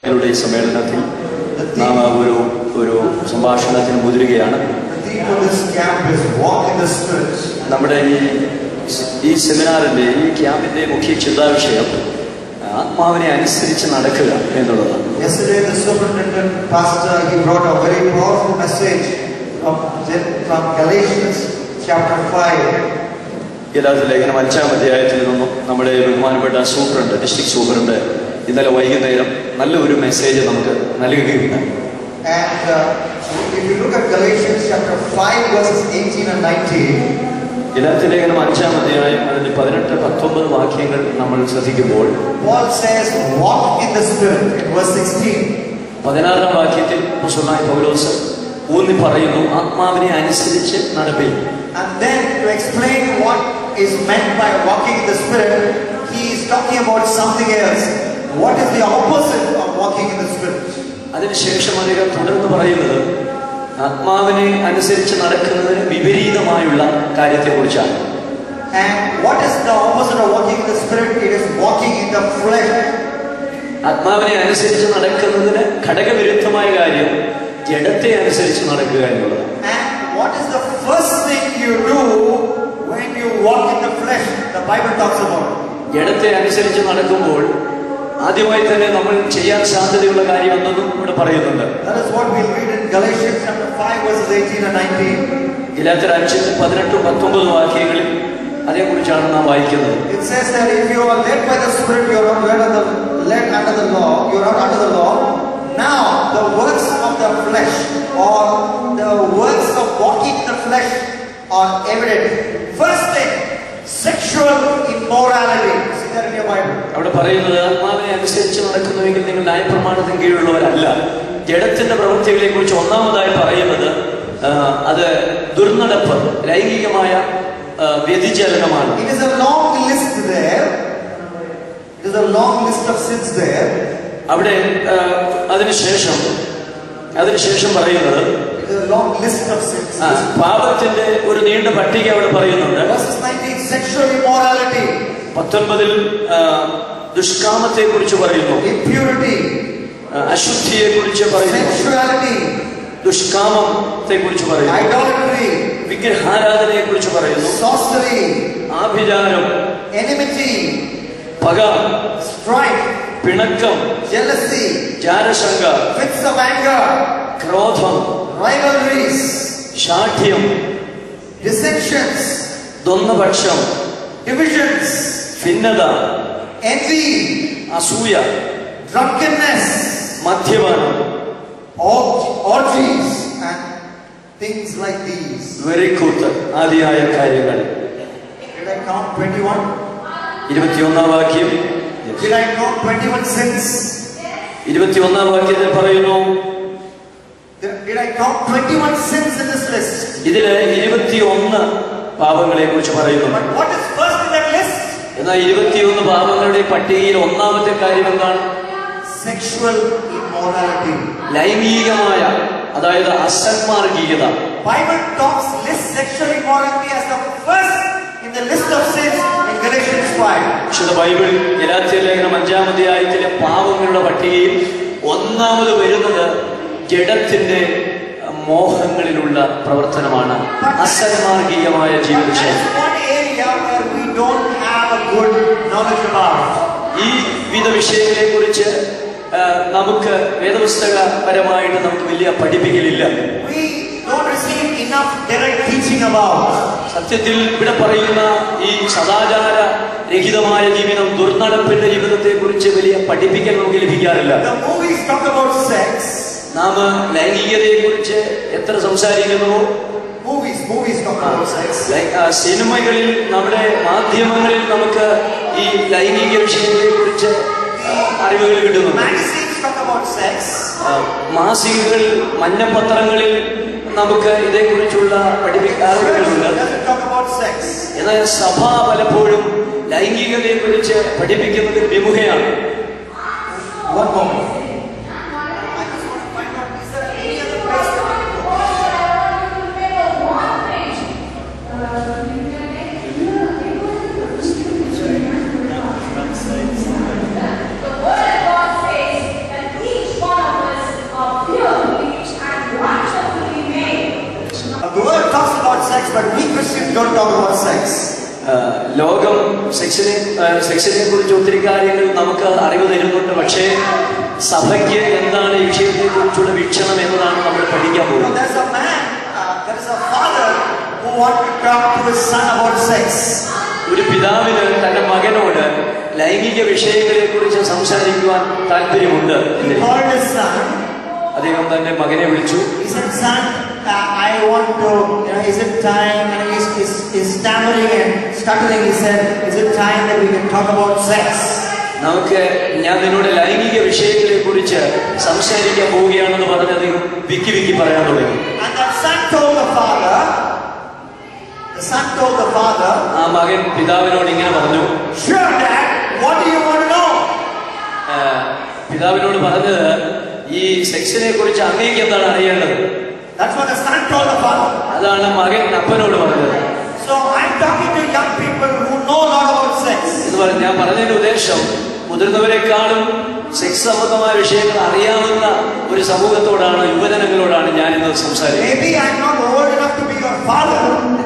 യുടെ ഈ സമ്മേളനത്തിൽ നാം ഒരു ഒരു സംഭാഷണത്തിന് മുതിരുകയാണ് The theme for this camp is walk in the Spirit. നമ്മുടെ ഈ ഈ സെമിനാറിന്റെ ഈ ക്യാമ്പിന്റെ മുഖ്യ ചിന്താവിഷയം ആത്മാവിനെ അനുസരിച്ച് നടക്കുക എന്നുള്ളതാണ് Yesterday, the superintendent pastor he brought a very powerful message from, from Galatians chapter 5. ഗലാത്ത ലേഖനം അഞ്ചാം അധ്യായത്തിൽ നിന്നും നമ്മുടെ ബഹുമാനപ്പെട്ട സൂപ്രണ്ട് ഡിസ്ട്രിക്ട് സൂപ്രണ്ട് ഇന്നലെ വൈകുന്നേരം നല്ല ഒരു മെസ്സേജ് നമുക്ക് നൽകുകയുണ്ടായി And uh, if you look at Galatians chapter 5, verses 18 and 19, ഗലാത്ത ലേഖനം അഞ്ചാം അധ്യായം അതിന്റെ പതിനെട്ട് പത്തൊമ്പത് വാക്യങ്ങൾ നമ്മൾ ശ്രദ്ധിക്കുമ്പോൾ Paul says, walk in the Spirit in verse 16. പതിനാറാം വാക്യത്തിൽ മുസലായ പൗലോസ് ഊന്നി പറയുന്നു ആത്മാവിനെ അനുസരിച്ച് നടപ്പിൽ And then to explain what is meant by walking in the Spirit, he is talking about something else. What is the opposite of walking in the Spirit? അതിനുശേഷം അദ്ദേഹം തുടർന്ന് പറയുന്നത് ആത്മാവിനെ അനുസരിച്ച് നടക്കുന്നതിന് വിപരീതമായുള്ള കാര്യത്തെക്കുറിച്ചാണ് And what is the opposite of walking in the Spirit? It is walking in the flesh. ആത്മാവിനെ അനുസരിച്ച് നടക്കുന്നതിന് ഘടകവിരുദ്ധമായ കാര്യം ജഡത്തെ അനുസരിച്ച് നടക്കുക എന്നുള്ളത് And what is the first thing you do when you walk in the flesh? The Bible talks about. ജഡത്തെ അനുസരിച്ച് നടക്കുമ്പോൾ ആദ്യമായി തന്നെ നമ്മൾ ചെയ്യാൻ സാധ്യതയുള്ള കാര്യം എന്നതും ഇവിടെ പറയുന്നുണ്ട് That is what we read in Galatians chapter 5, verses 18 and 19. ഗലാത്തർ അഞ്ചിൽ പതിനെട്ടും പത്തൊമ്പതും വാക്യങ്ങളിൽ അതേക്കുറിച്ചാണ് നാം വായിക്കുന്നത് It says that if you are led by the Spirit, you are not led, under the, led under the law. You are not under the law. Now, the works of the flesh or the works of walking in the flesh are evident. First thing, sexual immorality. See that in your Bible. അവിടെ പറയുന്നത് ആത്മാവിനെ അനുസരിച്ച് നടക്കുന്നുവെങ്കിൽ നിങ്ങൾ ന്യായപ്രമാണത്തിന് കീഴിലുള്ളവരല്ല ജഡത്തിന്റെ പ്രവൃത്തികളെ കുറിച്ച് ഒന്നാമതായി പറയുന്നത് ആ, അത് ദുർനടപ്പ് ലൈംഗികമായ ആ, വ്യതിചലനമാണ് It is a long list there. It is a long list of sins there. അവിടെ ആ, അതിനുശേഷം അതിനുശേഷം പറയുന്നത് It is a long list of sins. ആ, പാപത്തിന്റെ ഒരു നീണ്ട പട്ടിക അവിടെ പറയുന്നുണ്ട് Verses 19, sexual immorality, പത്തൊൻപതിൽ ദുഷ്കാമത്തെ കുറിച്ച് പറയുന്നു impurity, അശുദ്ധിയെ കുറിച്ച് പറയുന്നു sensuality, ദുഷ്കാമത്തെ കുറിച്ച് പറയുന്നു idolatry, വിഗ്രഹാരാധനയെ കുറിച്ച് പറയുന്നു sorcery, ആഭിചാരം enmity, പക strife, പിണക്കം jealousy, ജാരശങ്ക fits of anger, ക്രോധം rivalries, ശാഠ്യം dissensions, ദ്വന്ദ്പക്ഷം divisions, ഭിന്നത envy, അസൂയ drunkenness, മദ്യപാനം org- orgies, and things like these. വെറിക്കൂത്ത് ആദിയായ കാര്യങ്ങൾ Did I count 21? ഇരുപത്തിയൊന്നാം വാക്യം Did I count 21 sins? ഇരുപത്തിയൊന്നാം വാക്യത്തിൽ പറയുന്നു Did did I count 21 sins in this list? ഇതില് ഇരുപത്തിയൊന്ന് പാപങ്ങളെ കുറിച്ച് പറയുന്നുണ്ട് But what is first in that list? എന്നാൽ ഇരുപത്തിയൊന്ന് പാപങ്ങളുടെ പട്ടികയിൽ ഒന്നാമത്തെ കാര്യം എന്താണ് Sexual immorality. ലൈംഗികമായ അതായത് അസന്മാർഗീയത Bible talks lists sexual immorality as the first in the list of sins in Galatians 5. വിശുദ്ധ ബൈബിൾ ഗലാത്യ ലേഖനം അഞ്ചാം അധ്യായത്തിലെ പാവങ്ങളുടെ പട്ടികയിൽ ഒന്നാമത് വരുന്നത് ജഡത്തിന്റെ മോഹങ്ങളിലുള്ള പ്രവർത്തനമാണ് അസന്മാർഗീയമായ ജീവിതശൈലി That is one area where we don't have a good knowledge about. ഈ വിധ വിഷയങ്ങളെ കുറിച്ച് നമുക്ക് വേദപുസ്തകപരമായിട്ട് നമുക്ക് വലിയ പഠിപ്പിക്കലില്ല We don't receive enough direct teaching about. സത്യത്തിൽ ഇവിടെ പറയുന്ന ഈ സദാചാര രഹിതമായ ജീവിതം ദുർനടപ്പിന്റെ ജീവിതത്തെ കുറിച്ച് വലിയ പഠിപ്പിക്കൽ നമുക്ക് ലഭിക്കാറില്ല The movies talk about sex. നാം ലൈംഗികതയെ കുറിച്ച് എത്ര സംസാരിക്കുന്നുവോ Movies, movies talk about sex. ലൈ- ആ, സിനിമകളിൽ നമ്മുടെ മാധ്യമങ്ങളിൽ നമുക്ക് ഈ ലൈംഗിക വിഷയങ്ങളെ കുറിച്ച് അറിവുകൾ കിട്ടുന്നുണ്ട് Magazines talk about sex. ആ, മാസികകളിൽ മഞ്ഞപ്പത്രങ്ങളിൽ നമുക്ക് ഇതേക്കുറിച്ചുള്ള പഠിപ്പി Church അറിവുകളുണ്ട് doesn't talk about sex. എന്നാൽ സഭ പലപ്പോഴും ലൈംഗികതയെ കുറിച്ച് പഠിപ്പിക്കുന്നതിൽ വിമുഖയാണ് One moment. I just want to find out, is there any other place that we can go? The word of God says that we don't talk about sex. ആ, ലോകം സെക്സിനെ ആ, സെക്സിനെ കുറിച്ച് ഒത്തിരി കാര്യങ്ങൾ നമുക്ക് അറിവ് തരുന്നുണ്ട് പക്ഷേ സഭയ്ക്ക് എന്താണ് ഈ വിഷയത്തെ കുറിച്ചുള്ള വീക്ഷണം എന്നതാണ് നമ്മൾ പഠിക്കാൻ You know, പോകുന്നത് there's a man, uh, there is a father who wants to talk to his son about sex. ഒരു പിതാവിന് തന്റെ മകനോട് ലൈംഗിക വിഷയങ്ങളെ കുറിച്ച് സംസാരിക്കുവാൻ താല്പര്യമുണ്ട് He എന്ന് called his son. അദ്ദേഹം തന്റെ മകനെ വിളിച്ചു He said, son, uh, I want to, you know, is it time? And he's, he's, he's stammering and stuttering. He said, is it time that we can talk about sex? നമുക്ക് ഞാൻ നിന്നോട് ലൈംഗിക വിഷയങ്ങളെ കുറിച്ച് സംസാരിക്കാൻ പോവുകയാണെന്ന് പറഞ്ഞ് അദ്ദേഹം വിക്കി വിക്കി പറയാൻ തുടങ്ങി And the son told the father, the son told the father, ആ മകൻ പിതാവിനോട് ഇങ്ങനെ പറഞ്ഞു sure dad, what do you want to know? ആ, പിതാവിനോട് പറഞ്ഞത് ഈ സെക്സിനെ കുറിച്ച് അങ്ങേക്ക് എന്താണ് അറിയേണ്ടത് That's what the son told the father. അതാണ് മകൻ അപ്പനോട് പറഞ്ഞത് So I'm talking to young people who know a lot about sex. എന്ന് പറഞ്ഞ് ഞാൻ പറഞ്ഞതിന്റെ ഉദ്ദേശം മുതിർന്നവരെക്കാളും സെക്സ് സംബന്ധമായ വിഷയങ്ങൾ അറിയാവുന്ന ഒരു സമൂഹത്തോടാണ് യുവജനങ്ങളോടാണ് ഞാൻ ഇന്ന് സംസാരിക്കുന്നത് Maybe I'm not old enough to be your father,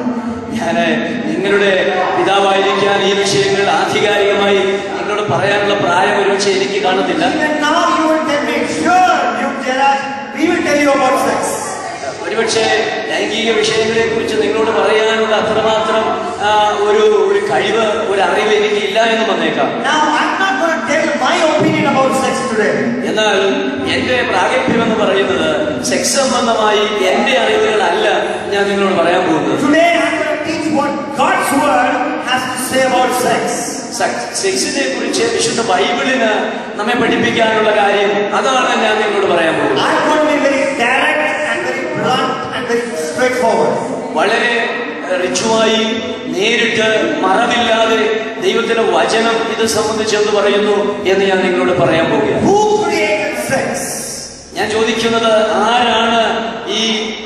ഞാൻ നിങ്ങളുടെ പിതാവായിരിക്കാൻ ഈ വിഷയങ്ങൾ ആധികാരികമായി നിങ്ങളോട് പറയാനുള്ള പ്രായം ഒരുപക്ഷെ എനിക്ക് കാണത്തില്ല even now you will tell me, sure, you Gerard, we will tell you about sex. ഒരുപക്ഷെ ലൈംഗിക വിഷയങ്ങളെ കുറിച്ച് നിങ്ങളോട് പറയാനുള്ള അത്രമാത്രം ആ, ഒരു ഒരു കഴിവ് ഒരു അറിവ് എനിക്ക് ഇല്ല എന്ന് വന്നേക്കാം Now I'm not going to tell my opinion about sex today. എന്നാൽ എന്റെ പ്രാഗൽഭ്യം എന്ന് പറയുന്നത് സെക്സ് സംബന്ധമായി എന്റെ അറിവുകളല്ല ഞാൻ നിങ്ങളോട് പറയാൻ പോകുന്നത് Today I'm going to teach what God's word has to say about sex. സെ- സെക്സിനെ കുറിച്ച് വിശുദ്ധ ബൈബിളിന് നമ്മെ പഠിപ്പിക്കാനുള്ള കാര്യം അതാണ് ഞാൻ നിങ്ങളോട് പറയാൻ പോകുന്നത് I'm going to be very direct and very blunt and very straightforward. വളരെ റിച്ചുവായി നേരിട്ട് മറവില്ലാതെ ദൈവത്തിന്റെ വചനം ഇത് സംബന്ധിച്ച് എന്ത് പറയുന്നു എന്ന് ഞാൻ നിങ്ങളോട് പറയാൻ പോവുകയാണ് Who created sex? ഞാൻ ചോദിക്കുന്നത് ആരാണ് ഈ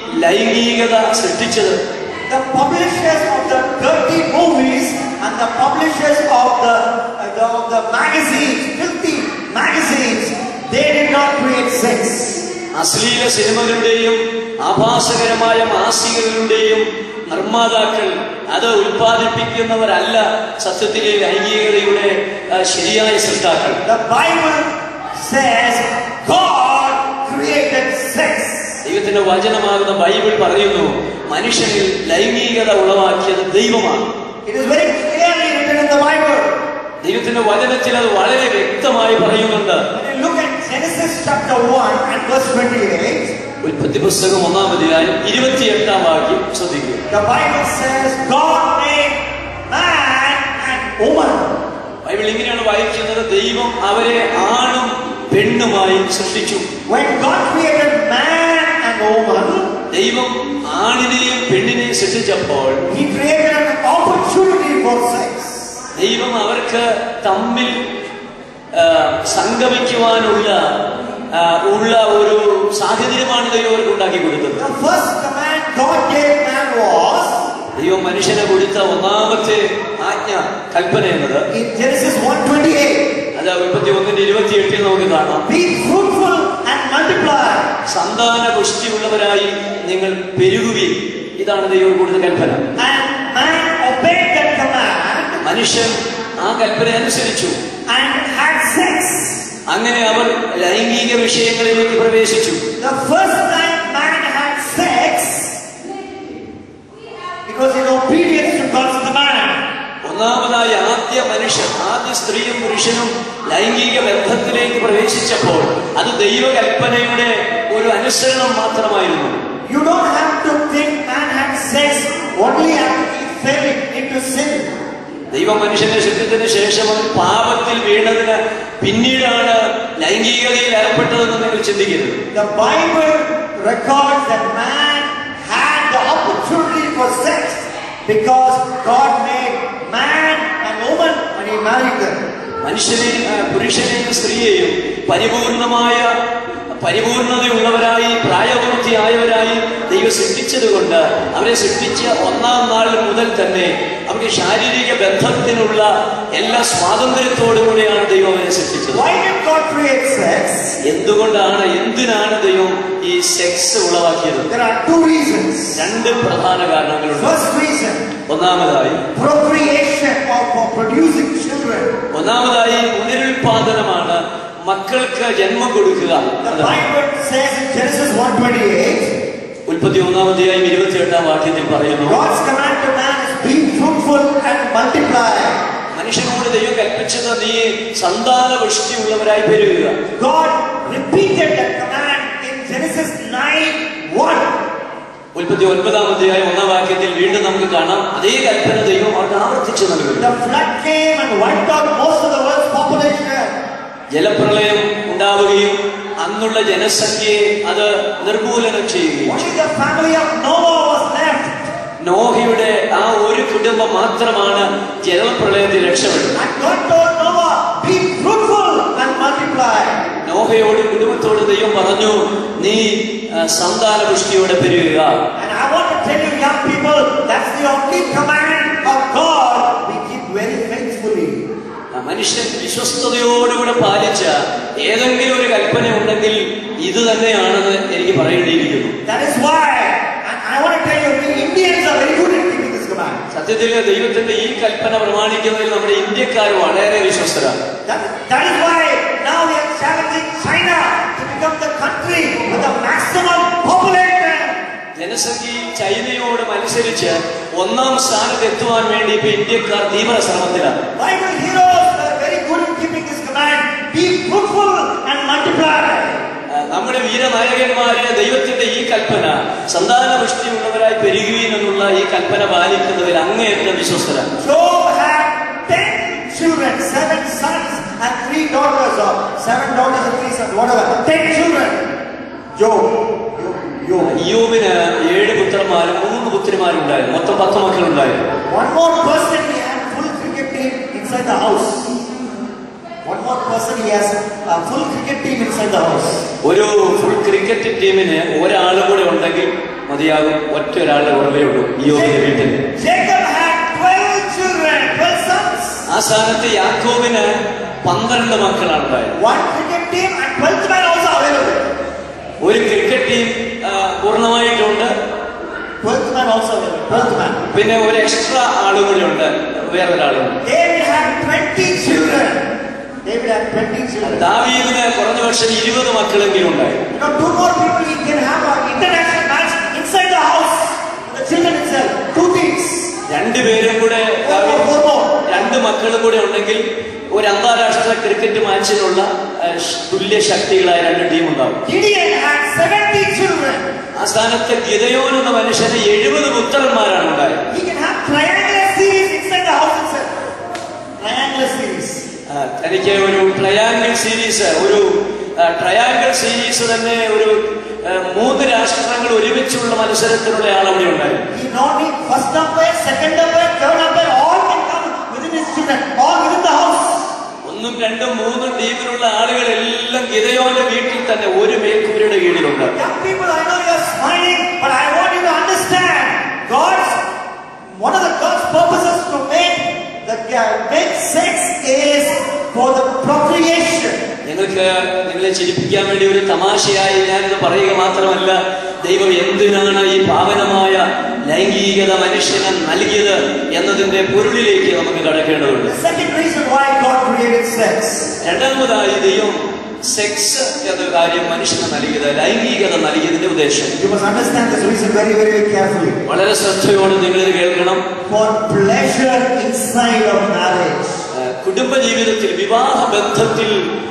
ലൈംഗികത സൃഷ്ടിച്ചത് The publishers of the dirty movies and the publishers of the, uh, the, of the magazines, filthy magazines, they did not create sex. അശ്ലീല സിനിമകളുടെയും ആഭാസകരമായ മാസികകളുടെയും നിർമ്മാതാക്കൾ അത് ഉൽപ്പാദിപ്പിക്കുന്നവരല്ല സത്യത്തിലെ ലൈംഗികതയുടെ ആ, ശരിയായ സൃഷ്ടാക്കൾ The Bible says God created sex. ദൈവത്തിന്റെ വചനമാകുന്ന ബൈബിൾ പറയുന്നു മനുഷ്യനിൽ ലൈംഗികത ഉളവാക്കിയത് ദൈവമാണ് It is very clearly written in the Bible. ദൈവത്തിന്റെ വചനത്തിൽ അത് വളരെ വ്യക്തമായി പറയുന്നുണ്ട് When you look at Genesis chapter 1 and verse 28, ഉൽപ്പത്തി പുസ്തകം ഒന്നാം അധ്യായം ഇരുപത്തിയെട്ടാം വാക്യം ശ്രദ്ധിക്കുക the Bible says God made man and woman. Bible ഇങ്ങനെയാണ് വായിക്കുന്നത് ദൈവം അവരെ ആണും പെണ്ണുമായി സൃഷ്ടിച്ചു When God created man and woman, ദൈവം ആണിനെയും പെണ്ണിനെയും സൃഷ്ടിച്ചപ്പോൾ He created an opportunity for sex. ദൈവം അവർക്ക് തമ്മിൽ ആ, സംഗമിക്കുവാനുള്ള ആ, ഉള്ള ഒരു സാഹചര്യമാണ് ദൈവം അവർക്ക് ഉണ്ടാക്കി കൊടുത്തത് The first command God gave man was ദൈവം മനുഷ്യനെ കൊടുത്ത ഒന്നാമത്തെ ആജ്ഞ കൽപ്പന എന്നത് in Genesis 1:28, അത് ഉൽപ്പത്തി ഒന്നിന്റെ ഇരുപത്തിയെട്ടിൽ നമുക്ക് കാണാം be fruitful and multiply. സന്താന പുഷ്ടിയുള്ളവരായി നിങ്ങൾ പെരുകുവിൻ ഇതാണ് ദൈവം കൊടുത്ത കൽപ്പന And man obeyed that command മനുഷ്യൻ ആ കൽപ്പന അനുസരിച്ചു and had sex. അങ്ങനെ അവർ ലൈംഗിക വിഷയങ്ങളിലേക്ക് പ്രവേശിച്ചു The first time man had sex, it was in obedience to God's command. ഒന്നാമതായി ആദ്യ മനുഷ്യൻ ആദ്യ സ്ത്രീയും പുരുഷനും ലൈംഗിക ബന്ധത്തിലേക്ക് പ്രവേശിച്ചപ്പോൾ അത് ദൈവകൽപ്പനയുടെ ഒരു അനുസരണം മാത്രമായിരുന്നു You don't have to think man had sex only after he fell into sin. ദൈവം മനുഷ്യനെ സൃഷ്ടിച്ചതിന് ശേഷം അവൻ പാപത്തിൽ വീണതിന് പിന്നീടാണ് ലൈംഗികതയിൽ ഏർപ്പെട്ടതെന്ന് നിങ്ങൾ ചിന്തിക്കരുത് The Bible records that man had the opportunity for sex because God made man and woman when he married them. മനുഷ്യനെയും ആ, പുരുഷനെയും സ്ത്രീയെയും പരിപൂർണമായ പരിപൂർണതയുള്ളവരായി പ്രായപൂർത്തിയായവരായി ദൈവം സൃഷ്ടിച്ചതുകൊണ്ട് അവരെ സൃഷ്ടിച്ച ഒന്നാം നാൾ മുതൽ തന്നെ അവർക്ക് ശാരീരിക ബന്ധത്തിനുള്ള എല്ലാ സ്വാതന്ത്ര്യത്തോടുകൂടിയാണ് ദൈവം അവരെ സൃഷ്ടിച്ചത് Why did God create sex? എന്തുകൊണ്ടാണ് എന്തിനാണ് ദൈവം ഈ സെക്സ് ഉളവാക്കിയത് There are two reasons. രണ്ട് പ്രധാന കാരണങ്ങളുണ്ട് First reason, ഒന്നാമതായി procreation or for producing children. ഒന്നാമതായി പുനരുൽപാദനമാണ് മക്കൾക്ക് ജന്മം കൊടുക്കുക The അതാണ്. Bible says in Genesis 1:28, ഉൽപ്പത്തി ഒന്നാമത്തെയായും ഇരുപത്തി എട്ടാം വാക്യത്തിൽ പറയുന്നു God's command to man is be fruitful and multiply. മനുഷ്യനോട് ദൈവം കൽപ്പിച്ചത് നീ സന്താനപുഷ്ടിയുള്ളവരായി പെരുകുക God repeated that command in Genesis 9:1. ഉൽപ്പത്തി ഒൻപതാമത്തെയായ ഒന്നാം വാക്യത്തിൽ വീണ്ടും നമുക്ക് കാണാം അതേ കൽപ്പന ദൈവം അവർക്ക് ആവർത്തിച്ചു നൽകുന്നു The flood came and wiped out most of the world's population. ജലപ്രളയം ഉണ്ടാവുകയും അന്നുള്ള ജനസംഖ്യയെ അത് നിർമൂലനം ചെയ്യുകയും Only the family of Noah was left. നോഹയുടെ ആ ഒരു കുടുംബം മാത്രമാണ് ജലപ്രളയത്തിൽ രക്ഷപ്പെട്ടത് And God told Noah, be fruitful and multiply. നോഹയോട് കുടുംബത്തോട് ദൈവം പറഞ്ഞു നീ ആ, സന്താനപുഷ്ടിയോടെ പെരുകുക And I want to tell you, young people, that's the only command of God we keep very faithfully. ആ, മനുഷ്യൻ വിശ്വസ്തയോടുകൂടെ പാലിച്ച ഏതെങ്കിലും ഒരു കൽപ്പന ഉണ്ടെങ്കിൽ ഇത് തന്നെയാണെന്ന് എനിക്ക് പറയേണ്ടിയിരിക്കുന്നു That is why, and I want to tell you, we Indians are very good at keeping this command. സത്യത്തിൽ ദൈവത്തിന്റെ ഈ കൽപ്പന പ്രമാണിക്കുന്നതിൽ നമ്മുടെ ഇന്ത്യക്കാർ വളരെ വിശ്വസ്തരാണ് That, that is why now we are challenging China to become the country with the maximum population. ജനസംഖ്യയിൽ ചൈനയോട് മത്സരിച്ച് ഒന്നാം സ്ഥാനത്ത് എത്തുവാൻ വേണ്ടി ഇപ്പൊ ഇന്ത്യക്കാർ തീവ്ര ശ്രമത്തിലാണ് Bible heroes are very good in keeping this command. Be fruitful and multiply. ആ, നമ്മുടെ വീരനായകന്മാര് ദൈവത്തിന്റെ ഈ കൽപ്പന സന്താനപുഷ്ടിയുള്ളവരായി പെരുകുകയും എന്നുള്ള ഈ കൽപ്പന പാലിക്കുന്നതിൽ അങ്ങേയറ്റം വിശ്വസ്തരാണ് Job had ten children, seven sons and three daughters, or seven daughters and three sons, whatever. Ten children. Job. Job. Job. യോബിന് ഏഴ് പുത്രന്മാരും മൂന്ന് പുത്രിമാരുണ്ടായിരുന്നു മൊത്തം പത്ത് മക്കളുണ്ടായിരുന്നു One more person he had full cricket team inside the house. One more person he has a full cricket team inside the house. ഒരു full cricket ടീമിന് ഒരാളും കൂടെ ഉണ്ടെങ്കിൽ മതിയാകും ഒറ്റ ഒരാളുടെ കുറവേ ഉള്ളൂ ഈ യോബിന്റെ വീട്ടിൽ Jacob had twelve children, twelve sons. ആ സ്ഥാനത്ത് യാക്കോബിന് പന്ത്രണ്ട് മക്കളാണ് ഉണ്ടായത് One cricket team and twelfth man also available. ഒരു ക്രിക്കറ്റ് ടീം ആ, പൂർണ്ണമായിട്ടുണ്ട് Twelfth man also available. Twelfth man. പിന്നെ ഒരു എക്സ്ട്രാ ആളും കൂടി ഉണ്ട് വേറൊരാളും David had twenty children. David had twenty children. ദാവീദിന് കുറഞ്ഞ പക്ഷം ഇരുപത് മക്കളെങ്കിലും ഉണ്ടായിരുന്നു You know, two more people he can have an international match inside the house. The children itself. Two teams. രണ്ടുപേരും കൂടെ Four more, ദാവീദ് four more. രണ്ട് മക്കളും കൂടെ ഉണ്ടെങ്കിൽ ഒരു അന്താരാഷ്ട്ര ക്രിക്കറ്റ് മാച്ചിനുള്ള ആ, ശ്- തുല്യ ശക്തികളായ രണ്ട് ടീം ഉണ്ടാവും Gideon had seventy children. ആ സ്ഥാനത്ത് ഗിതയോൻ എന്ന മനുഷ്യന് എഴുപത് പുത്രന്മാരാണ് ഉണ്ടായത് He can have triangular series inside the house itself. Triangular series. ആ, തനിക്ക് ഒരു ട്രയാങ്കിൾ സീരീസ് ഒരു ട്രയാങ്കിൾ സീരീസ് തന്നെ ഒരു ആ, മൂന്ന് രാഷ്ട്രങ്ങൾ ഒരുമിച്ചുള്ള മത്സരത്തിനുള്ള ആളവിടെ ഉണ്ടായിരുന്നു He not need first umpire, second umpire, third umpire, all can come within his children, all within the house. ഒന്നും രണ്ടും മൂന്നും ടീമിലുള്ള ആളുകളെല്ലാം ഗിതയോന്റെ വീട്ടിൽ തന്നെ ഒരു മേൽക്കൂരയുടെ കീഴിലുണ്ട് Young people, I know you're smiling, but I want you to understand God's one of the God's purposes to make the make sex is for the procreation. നിങ്ങൾക്ക് നിങ്ങളെ ചിരിപ്പിക്കാൻ വേണ്ടി ഒരു തമാശയായി ഞാനിത് പറയുക മാത്രമല്ല ദൈവം എന്തിനാണ് ഈ പാവനമായ ലൈംഗികത മനുഷ്യന് നൽകിയത് എന്നതിന്റെ പൊരുളിലേക്ക് നമുക്ക് കടക്കേണ്ടതുണ്ട് The second reason why God created sex. രണ്ടാമതായി ദൈവം സെക്സ് എന്ന കാര്യം മനുഷ്യന് നൽകിയത് ലൈംഗികത നൽകിയതിന്റെ ഉദ്ദേശം You must understand this reason very, very, very carefully. വളരെ ശ്രദ്ധയോടെ നിങ്ങളിത് കേൾക്കണം For pleasure inside of marriage. ആ, കുടുംബജീവിതത്തിൽ വിവാഹ ബന്ധത്തിൽ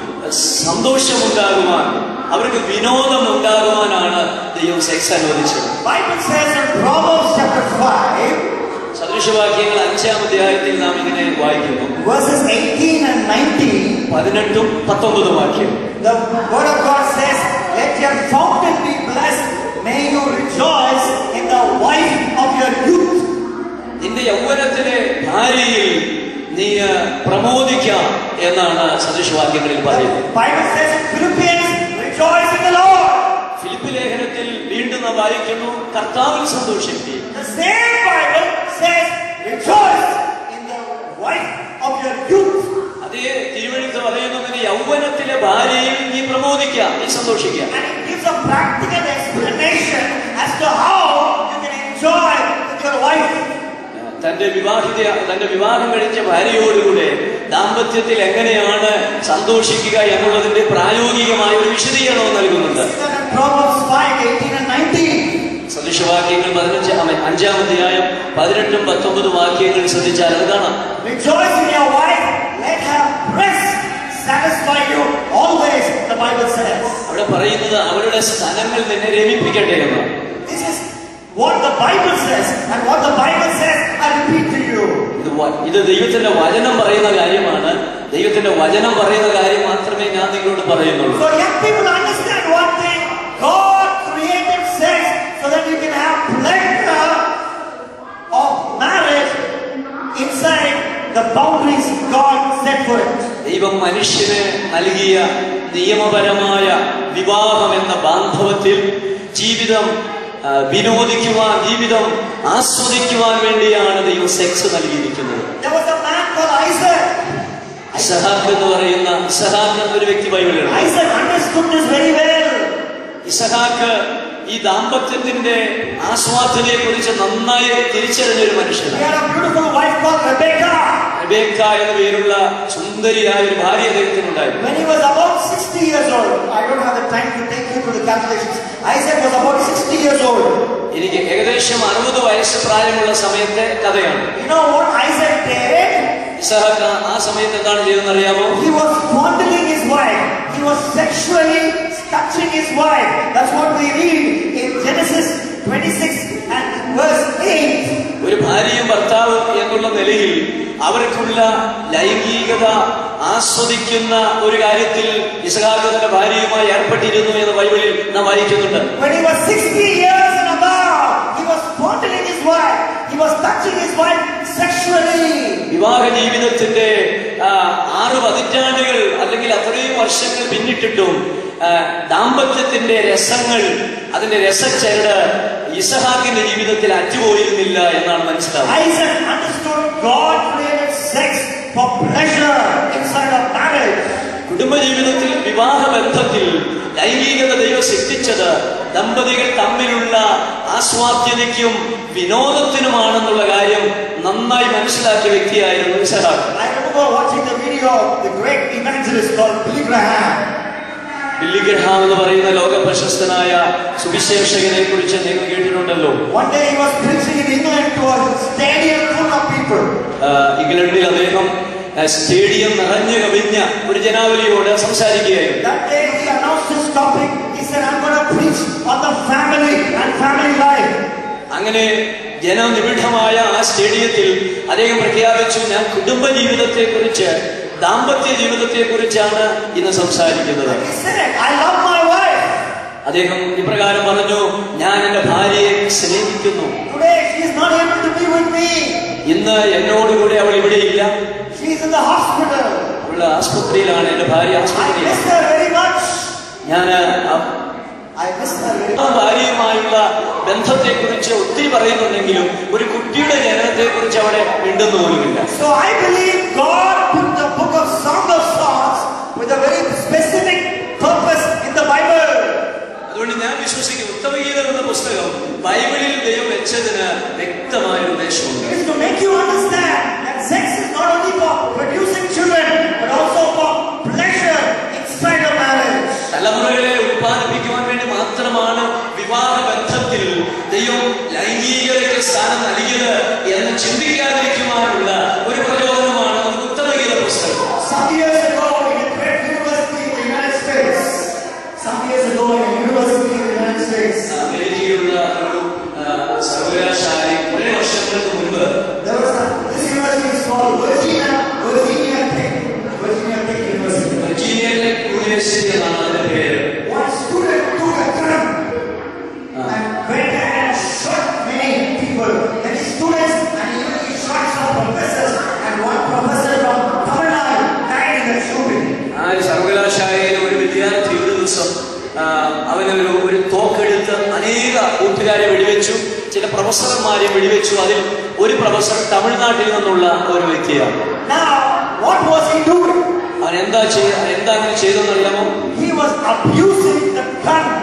സന്തോഷമുണ്ടാകുവാൻ അവർക്ക് വിനോദം ഉണ്ടാകുവാനാണ് ദൈവം സെക്സ് അനുവദിച്ചത് Bible says in Proverbs chapter 5, സദൃശവാക്യങ്ങൾ അഞ്ചാം അധ്യായത്തിൽ നാം ഇങ്ങനെ വായിക്കുന്നു verses 18 and 19. പതിനെട്ടും പത്തൊമ്പതും വാക്യം The word of God says, Let your fountain be blessed. May you rejoice in the wife of your youth. നിന്റെ യൗവനത്തിലെ ഭാര്യയിൽ നീ ആ, പ്രമോദിക്കാം എന്നാണ് സദൃശവാക്യങ്ങളിൽ പറയുന്നത് Bible says in Philippians, rejoice in the Lord. Philip ലേഖനത്തിൽ വീണ്ടും നാം വായിക്കുന്നു കർത്താവിൽ സന്തോഷിക്കുക The same Bible says, rejoice in the wife of your youth. അതേ തിരുവഴുത്ത് പറയുന്നു നിന്റെ യൗവനത്തിലെ ഭാര്യയിൽ നീ പ്രമോദിക്കാം നീ സന്തോഷിക്കാം And it gives gives a practical explanation as to how you can enjoy with your wife. തന്റെ വിവാഹിത തന്റെ വിവാഹം കഴിച്ച ഭാര്യയോടുകൂടെ ദാമ്പത്യത്തിൽ എങ്ങനെയാണ് സന്തോഷിക്കുക എന്നുള്ളതിന്റെ പ്രായോഗികമായ ഒരു വിശദീകരണവും നൽകുന്നുണ്ട് Even in Proverbs 5, 18 and 19. സദൃശവാക്യങ്ങൾ പതിനഞ്ച് അമ- അഞ്ചാം അധ്യായം പതിനെട്ടും പത്തൊമ്പതും വാക്യങ്ങൾ ശ്രദ്ധിച്ചാൽ അത് കാണാം Rejoice in your wife, let her breast satisfy you always, the Bible says. അവിടെ പറയുന്നത് അവരുടെ സ്ഥലങ്ങൾ നിന്നെ രമിപ്പിക്കട്ടെ എന്ന് This is what the Bible says, and what the Bible says, I repeat to you. ഇത് വ- ഇത് ദൈവത്തിന്റെ വചനം പറയുന്ന കാര്യമാണ് ദൈവത്തിന്റെ വചനം പറയുന്ന കാര്യം മാത്രമേ ഞാൻ നിങ്ങളോട് പറയുന്നുള്ളൂ So young people understand one thing. God created sex so that you can have pleasure of marriage inside the boundaries God set for it. ദൈവം മനുഷ്യന് നൽകിയ നിയമപരമായ വിവാഹം എന്ന ബാന്ധവത്തിൽ ജീവിതം ആ, വിനോദിക്കുവാൻ ജീവിതം ആസ്വദിക്കുവാൻ വേണ്ടിയാണ് ദൈവം സെക്സ് നൽകിയിരിക്കുന്നത് There was a man called Isaac. ഇസഹാക്ക് എന്ന് പറയുന്ന ഇസഹാക്ക് എന്നൊരു വ്യക്തി ബൈബിളുണ്ട് Isaac understood this very well. ഇസഹാക്ക് ഈ ദാമ്പത്യത്തിന്റെ ആസ്വാദനയെ കുറിച്ച് നന്നായി തിരിച്ചറിഞ്ഞ ഒരു He മനുഷ്യനാണ് had a beautiful wife called Rebecca. Rebecca എന്ന പേരുള്ള സുന്ദരിയായ ഒരു ഭാര്യ അദ്ദേഹത്തിനുണ്ടായിരുന്നു When he was about 60 years old, I don't have the time to take you to the calculations. Isaac was about 60 years old. എനിക്ക് ഏകദേശം അറുപത് വയസ്സ് പ്രായമുള്ള സമയത്തെ കഥയാണ് You know what Isaac did? ഇസഹാക്ക് ആ സമയത്ത് എന്താണ് ചെയ്തതെന്ന് അറിയാമോ He was fondling his wife. He was sexually touching his wife. That's what we read in Genesis 26 and verse 8. ഒരു ഭാര്യയും ഭർത്താവും എന്നുള്ള നിലയിൽ അവർക്കുള്ള ലൈംഗികത ആസ്വദിക്കുന്ന ഒരു കാര്യത്തിൽ ഇസഹാക്ക് തന്റെ ഭാര്യയുമായി ഏർപ്പെട്ടിരുന്നു എന്ന് ബൈബിളിൽ നാം വായിക്കുന്നുണ്ട് When he was 60 years and above, he was fondling his wife. He was touching his wife sexually. വിവാഹ ജീവിതത്തിന്റെ ആ, ആറ് പതിറ്റാണ്ടുകൾ അല്ലെങ്കിൽ അത്രയും വർഷങ്ങൾ പിന്നിട്ടിട്ടും ആ, ദാമ്പത്യത്തിന്റെ രസങ്ങൾ അതിന്റെ രസച്ചരട് ഇസഹാക്കിന്റെ ജീവിതത്തിൽ അറ്റുപോയിരുന്നില്ല എന്നാണ് മനസ്സിലാവുന്നത് Isaac understood God created sex for pleasure inside of marriage. കുടുംബജീവിതത്തിൽ വിവാഹ ബന്ധത്തിൽ ലൈംഗികത ദൈവം സൃഷ്ടിച്ചത് ദമ്പതികൾ തമ്മിലുള്ള ആസ്വാദ്യതയ്ക്കും വിനോദത്തിനുമാണെന്നുള്ള കാര്യം നന്നായി മനസ്സിലാക്കിയ വ്യക്തിയായിരുന്നു ഇസഹാക്ക് I remember watching the video of the great evangelist called Billy Graham. Billy Graham എന്ന് പറയുന്ന ലോക പ്രശസ്തനായ സുവിശേഷകനെ കുറിച്ച് നിങ്ങൾ കേട്ടിട്ടുണ്ടല്ലോ One day he was preaching in England to a stadium full of people. ആ, ഇംഗ്ലണ്ടിൽ അദ്ദേഹം ആ, സ്റ്റേഡിയം നിറഞ്ഞു കവിഞ്ഞ ഒരു ജനാവലിയോട് സംസാരിക്കുകയായിരുന്നു That day he announced his topic. He said, I'm going to preach on the family and family life. അങ്ങനെ ജനനിബിഡമായ ആ സ്റ്റേഡിയത്തിൽ അദ്ദേഹം പ്രഖ്യാപിച്ചു ഞാൻ കുടുംബ ജീവിതത്തെ കുറിച്ച് ദാമ്പത്യ ജീവിതത്തെ കുറിച്ചാണ് ഇന്ന് സംസാരിക്കുന്നത് He said, I love my wife. അദ്ദേഹം ഇപ്രകാരം പറഞ്ഞു ഞാൻ എന്റെ ഭാര്യയെ സ്നേഹിക്കുന്നു Today she is not able to be with me. ഇന്ന് എന്നോടുകൂടി അവൾ ഇവിടെയില്ല She is in the hospital. അവൾ ആസ്പത്രിയിലാണ് എന്റെ ഭാര്യ I ആസ്പത്രിയിലാണ് miss her very much. ഞാൻ I miss her very ആ much. ഭാര്യയുമായുള്ള ബന്ധത്തെ കുറിച്ച് ഒത്തിരി പറയുന്നുണ്ടെങ്കിലും ഒരു കുട്ടിയുടെ ജനനത്തെ കുറിച്ച് അവിടെ മിണ്ടുന്നു പോലുമില്ല So I believe God put the book of Song of Songs with a very specific purpose in the Bible. അതുകൊണ്ട് ഞാൻ വിശ്വസിക്കുന്നു ഉത്തമഗീതം എന്ന പുസ്തകം ബൈബിളിൽ ദൈവം വെച്ചതിന് വ്യക്തമായ ഒരു ഉദ്ദേശമുണ്ട് It is to make you understand that sex is not only for producing children, but also for pleasure inside of marriage. തലമുറകളെ ഉത്പാദിപ്പിക്കുവാൻ വേണ്ടി മാത്രമാണ് വിവാഹ ബന്ധത്തിൽ ദൈവം ലൈംഗികതയ്ക്ക് സ്ഥാനം നൽകിയത് എന്ന് ചിന്തിക്കാതിരിക്കുവാനുള്ള ഒരു പ്രചോദനമാണ് നമുക്ക് ഉത്തമഗീത പുസ്തകം Some years ago in a great university in the United States, some years ago in a university in the United States, അമേരിക്കയിലുള്ള ഒരു ആ, സർവകലാശാലയിൽ കുറെ വർഷങ്ങൾക്ക് മുൻപ് there was a, this university is called Virginia, Virginia Tech, Virginia Tech University. Virginia Tech university എന്നാണ് അതിന്റെ പേര് One student took a gun and went and shot many people, many students, and even he shot some professors, and one professor from Tamil Nadu died in that shooting. ആ ഒരു സർവകലാശാലയിലെ ഒരു വിദ്യാർത്ഥി ഒരു ദിവസം ആ, അവനൊരു ഒരു തോക്കെടുത്ത് അനേക കൂട്ടുകാരെ വെടിവെച്ചു ചില പ്രൊഫസർമാരെ വെടിവെച്ചു അതിൽ ഒരു പ്രൊഫസർ തമിഴ്നാട്ടിൽ നിന്നുള്ള ഒരു വ്യക്തിയാണ് Now, what was he doing? അവൻ എന്താ ചെയ്ത എന്താ അങ്ങനെ ചെയ്തെന്ന് അറിയാമോ He was abusing the gun, the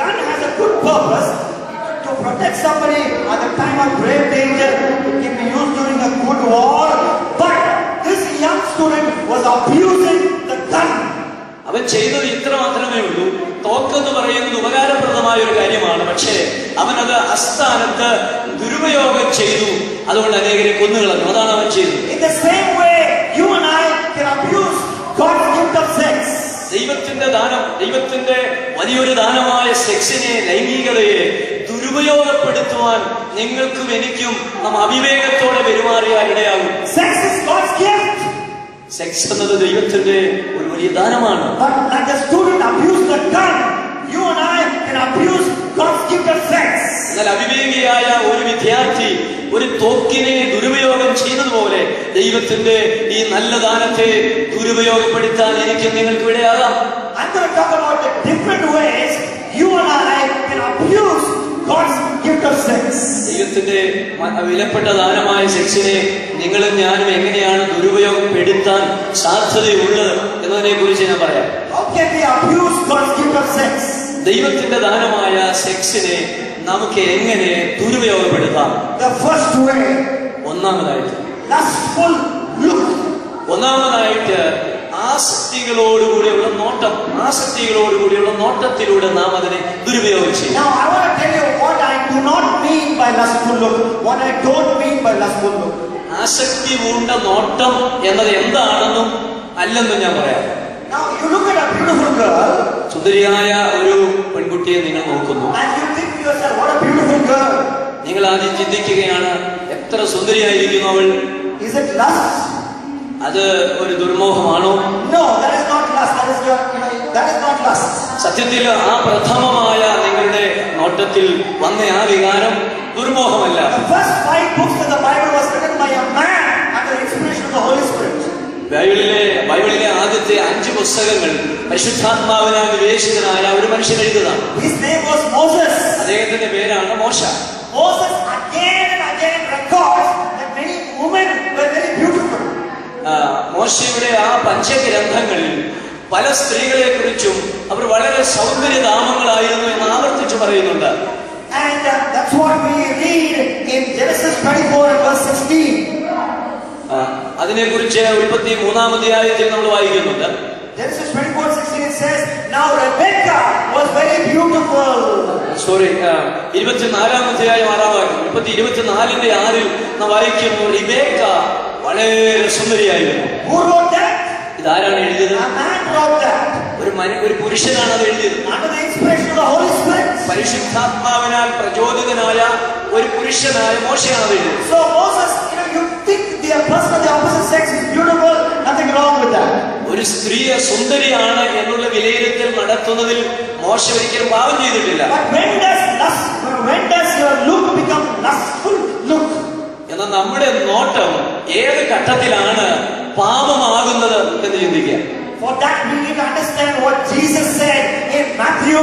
gun has a good purpose to protect somebody at the time of grave danger. It can be used during a good war. But this young student was abusing the gun. അവൻ ചെയ്തത് ഇത്ര മാത്രമേ ഉള്ളൂ തോക്കെന്ന് പറയുന്നത് ഉപകാരപ്രദമായ ഒരു കാര്യമാണ് പക്ഷേ അവനത് അസ്ഥാനത്ത് ദുരുപയോഗം ചെയ്തു അതുകൊണ്ട് അനേകരെ കൊന്നുകളഞ്ഞു അതാണ് അവൻ ചെയ്തത് In the same way, you and I can abuse God's gift of sex. ദൈവത്തിന്റെ ദാനം ദൈവത്തിന്റെ വലിയൊരു ദാനമായ സെക്സിനെ ലൈംഗികതയെ ദുരുപയോഗപ്പെടുത്തുവാൻ നിങ്ങൾക്കും എനിക്കും നാം അവിവേകത്തോടെ പെരുമാറിയാൽ ഇടയാകും Sex is God's gift. Sex എന്നത് ദൈവത്തിന്റെ ഒരു വലിയ ദാനമാണ് But like the student abused the gun, you and I can abuse God's gift of sex. എന്നാൽ അവിവേകിയായ ഒരു വിദ്യാർത്ഥി ഒരു തോക്കിനെ ദുരുപയോഗം ചെയ്യുന്നതുപോലെ ദൈവത്തിന്റെ ഈ നല്ല ദാനത്തെ ദുരുപയോഗപ്പെടുത്താൻ എനിക്ക് നിങ്ങൾക്ക് ഇടയാകാം I'm going to talk about the different ways you and I can abuse God's gift of sex. ദൈവത്തിന്റെ മ- വിലപ്പെട്ട ദാനമായ സെക്സിനെ നിങ്ങളും ഞാനും എങ്ങനെയാണ് ദുരുപയോഗപ്പെടുത്താൻ സാധ്യതയുള്ളത് എന്നതിനെ കുറിച്ച് ഞാൻ പറയാം How can we abuse God's gift of sex? ദൈവത്തിന്റെ ദാനമായ സെക്സിനെ നമുക്ക് എങ്ങനെ ദുരുപയോഗപ്പെടുത്താം The first way, ഒന്നാമതായിട്ട് lustful look. ഒന്നാമതായിട്ട് ആസക്തികളോടുകൂടിയുള്ള നോട്ടം ആസക്തികളോടുകൂടിയുള്ള നോട്ടത്തിലൂടെ നാം അതിനെ ദുരുപയോഗം ചെയ്യും Now I want to tell you what I do not mean by lustful look, what I don't mean by lustful look. ആസക്തി പൂണ്ട നോട്ടം എന്നത് എന്താണെന്നും അല്ലെന്നും ഞാൻ പറയാം Now you look at a beautiful girl സുന്ദരിയായ ഒരു പെൺകുട്ടിയെ നിങ്ങൾ നോക്കുന്നു and you think to yourself, what a beautiful girl. നിങ്ങൾ ആദ്യം ചിന്തിക്കുകയാണ് എത്ര സുന്ദരിയായിരിക്കുന്നു അവൾ Is it lust? അത് ഒരു ദുർമോഹമാണോ No, that is not lust. That is your, you know, that is not lust. സത്യത്തിൽ ആ പ്രഥമമായ നിങ്ങളുടെ നോട്ടത്തിൽ വന്ന ആ വികാരം ദുർമോഹമല്ല The first five books of the Bible was written by a man under the inspiration of the Holy Spirit. ബൈബിളിലെ ബൈബിളിലെ ആദ്യത്തെ അഞ്ച് പുസ്തകങ്ങൾ പരിശുദ്ധാത്മാവിനാൽ വിവേചിതനായ ഒരു മനുഷ്യൻ എഴുതുന്നതാണ് His name was Moses. അദ്ദേഹത്തിന്റെ പേരാണ് മോശ Moses again and again records that many women were very beautiful. ആ, മോശയുടെ ആ പഞ്ചഗ്രന്ഥങ്ങളിൽ പല സ്ത്രീകളെ കുറിച്ചും അവർ വളരെ സൗന്ദര്യധാമങ്ങളായിരുന്നു എന്ന് ആവർത്തിച്ചു പറയുന്നുണ്ട് And uh, that's what we read in Genesis 24 and verse 16. ആ, അതിനെക്കുറിച്ച് ഉൽപ്പത്തി മൂന്നാം അധ്യായത്തിൽ നമ്മൾ വായിക്കുന്നുണ്ട് Genesis 24 16 it says, Now Rebecca was very beautiful. Sorry ഇരുപത്തിനാലാം അധ്യായം ആറാം വാക്യം മുപ്പത്തി ഇരുപത്തിനാലിന്റെ ആറിൽ നാം വായിക്കുന്നു റിബേക്ക വളരെ സുന്ദരിയായിരുന്നു Who wrote that? ഇതാരാണ് എഴുതിയത് A man wrote that. ഒരു മനു ഒരു പുരുഷനാണ് അത് എഴുതിയത് Under the inspiration of the Holy Spirit. പരിശുദ്ധാത്മാവിനാൽ പ്രചോദിതനായ ഒരു പുരുഷനായ മോശയാണ് അത് എഴുതിയത് So Moses, you know, you think the person of the opposite sex is beautiful, nothing wrong with that. ഒരു സ്ത്രീയെ സുന്ദരിയാണ് എന്നുള്ള വിലയിരുത്തൽ നടത്തുന്നതിൽ മോശ ഒരിക്കലും പാപം ചെയ്തിട്ടില്ല But when does lust, when does your look become lustful look? എന്നാൽ നമ്മുടെ നോട്ടം ഏത് ഘട്ടത്തിലാണ് പാപമാകുന്നത് എന്ന് ചിന്തിക്കുക For that we need to understand what Jesus said in Matthew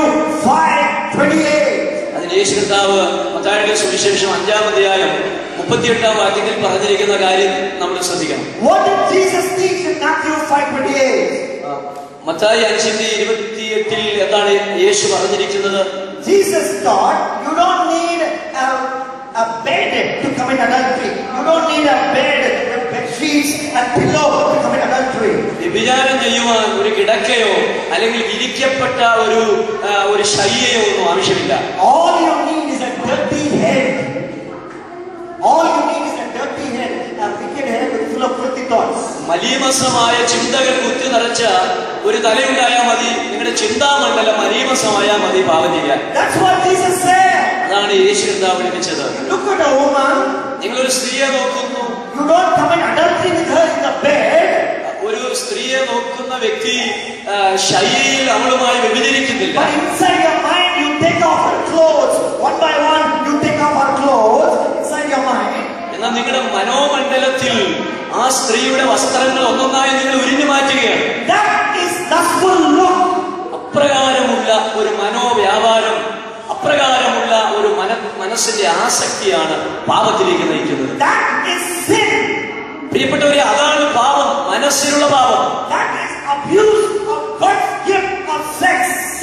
5 28. അതിന് യേശു കർത്താവ് മത്തായിയുടെ സുവിശേഷം അഞ്ചാം അധ്യായം മുപ്പത്തിയെട്ടാം വാക്യത്തിൽ പറഞ്ഞിരിക്കുന്ന കാര്യം നമ്മൾ ശ്രദ്ധിക്കണം What did Jesus teach in Matthew 5 28? ആ, മത്തായി അഞ്ചിന്റെ ഇരുപത്തിയെട്ടിൽ എന്താണ് യേശു പറഞ്ഞിരിക്കുന്നത് Jesus taught you don't need a, a bed to commit adultery. You don't need a bed with bed sheets and pillow to commit adultery. വ്യഭിചാരം ചെയ്യുവാൻ ഒരു കിടക്കയോ അല്ലെങ്കിൽ വിരിക്കപ്പെട്ട ഒരു ആ, ഒരു ശയ്യയോ ഒന്നും ആവശ്യമില്ല All you need is a dirty head. All you need is a dirty head, a wicked head with full of filthy thoughts. മലീമസമായ ചിന്തകൾ കുത്തി നിറച്ച ഒരു തലയുണ്ടായാൽ മതി നിങ്ങളുടെ ചിന്താമണ്ഡലം മലീമസമായാൽ മതി പാപം ചെയ്യാൻ That's what Jesus said. അതാണ് യേശു കർത്താവ് പഠിപ്പിച്ചത് Look at a woman. നിങ്ങളൊരു സ്ത്രീയെ നോക്കുന്നു You don't commit adultery with her in the bed. ഒരു സ്ത്രീയെ നോക്കുന്ന വ്യക്തി ആ, ശൈലിയിൽ അവളുമായി വ്യഭിചരിക്കുന്നില്ല But inside your mind, you take off her clothes. One by one, you take off her clothes inside your mind. എന്നാൽ നിങ്ങളുടെ മനോമണ്ഡലത്തിൽ ആ സ്ത്രീയുടെ വസ്ത്രങ്ങൾ ഒന്നൊന്നായി നിങ്ങൾ ഉരിഞ്ഞു മാറ്റുകയാണ് That is lustful look. അപ്രകാരമുള്ള ഒരു മനോവ്യാപാരം അപ്രകാരമുള്ള ഒരു മന മനസ്സിന്റെ ആസക്തിയാണ് പാപത്തിലേക്ക് നയിക്കുന്നത് That is sin. പ്രിയപ്പെട്ടവരെ അതാണ് പാപം മനസ്സിലുള്ള പാപം That is abuse of God's gift of sex.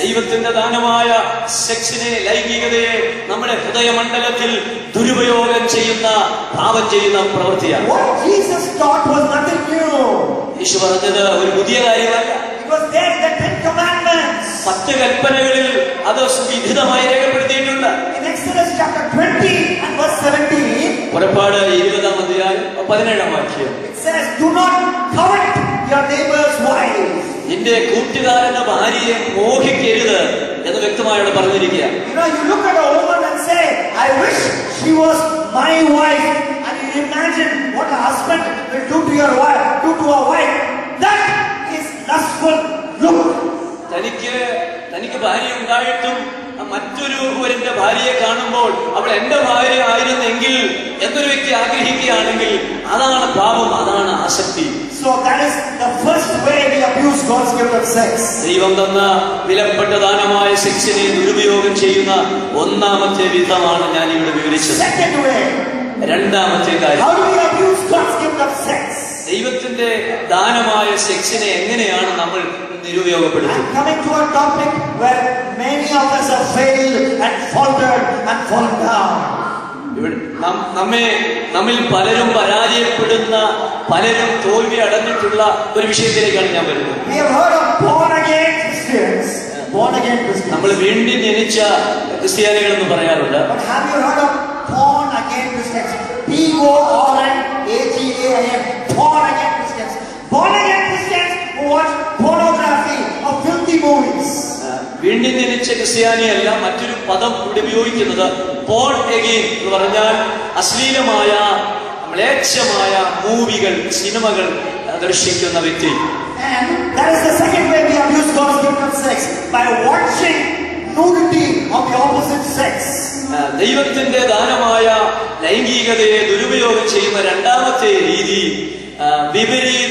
ദൈവത്തിന്റെ ദാനമായ സെക്സിനെ ലൈംഗികതയെ നമ്മുടെ ഹൃദയമണ്ഡലത്തിൽ ദുരുപയോഗം ചെയ്യുന്ന പാപം ചെയ്യുന്ന പ്രവൃത്തിയാണ് What Jesus taught was nothing new. യേശു പറഞ്ഞത് ഒരു പുതിയ കാര്യമല്ല It was there in the Ten Commandments. പത്ത് കൽപ്പനകളിൽ അത് സുവിധിതമായി രേഖപ്പെടുത്തിയിട്ടുണ്ട് In Exodus chapter 20 and verse 17, പുറപ്പാട് ഇരുപതാം അധ്യായം പതിനേഴാം വാക്യം it says, Do not covet your neighbor's wife. നിന്റെ കൂട്ടുകാരന്റെ ഭാര്യയെ മോഹിക്കരുത് എന്ന് വ്യക്തമായോട് പറഞ്ഞിരിക്കുക You know, you look at a woman and say, I wish she was my wife. And you imagine what a husband will do to your wife, do to a wife. That is lustful look. തനിക്ക് തനിക്ക് ഭാര്യ ഉണ്ടായിട്ടും മറ്റൊരു ഒരുവന്റെ ഭാര്യയെ കാണുമ്പോൾ അവൾ എന്റെ ഭാര്യ ആയിരുന്നെങ്കിൽ എന്നൊരു വ്യക്തി ആഗ്രഹിക്കുകയാണെങ്കിൽ അതാണ് പാപം അതാണ് ആസക്തി So that is the first way we abuse God's gift of sex. ദൈവം തന്ന വിലപ്പെട്ട ദാനമായ സെക്സിനെ ദുരുപയോഗം ചെയ്യുന്ന ഒന്നാമത്തെ വിധമാണ് ഞാൻ ഇവിടെ വിവരിച്ചത് Second way, രണ്ടാമത്തെ കാര്യം how do we abuse God's gift of sex? ദൈവത്തിന്റെ ദാനമായ സെക്സിനെ എങ്ങനെയാണ് നമ്മൾ നിരുപയോഗപ്പെടുത്തുന്നത് I'm coming to a topic where many of us have failed and faltered and fallen down. ഇവിടെ നം- നമ്മെ നമ്മിൽ പലരും പരാജയപ്പെടുന്ന പലരും തോൽവി അടഞ്ഞിട്ടുള്ള ഒരു വിഷയത്തിലേക്കാണ് ഞാൻ വരുന്നത് We have heard of born again Christians. Born again Christians. നമ്മൾ വീണ്ടും ജനിച്ച ക്രിസ്ത്യാനികൾ എന്ന് പറയാറുണ്ട് But have you heard of born again Christians? P O R N A G A I N. Born again Christians. Born again Christians who watch pornography or filthy movies. ആ, വീണ്ടും ജനിച്ച ക്രിസ്ത്യാനിയല്ല മറ്റൊരു പദം ഇവിടെ ഉപയോഗിക്കുന്നത് പോൺ എഗെയിൻ എന്ന് പറഞ്ഞാൽ അശ്ലീലമായ മ്ലേച്ഛമായ മൂവികൾ സിനിമകൾ ആ, ദർശിക്കുന്ന വ്യക്തി And that is the second way we abuse God's gift of sex by watching nudity of the opposite sex. ആ, ദൈവത്തിന്റെ ദാനമായ ലൈംഗികതയെ ദുരുപയോഗം ചെയ്യുന്ന രണ്ടാമത്തെ രീതി ആ, വിപരീത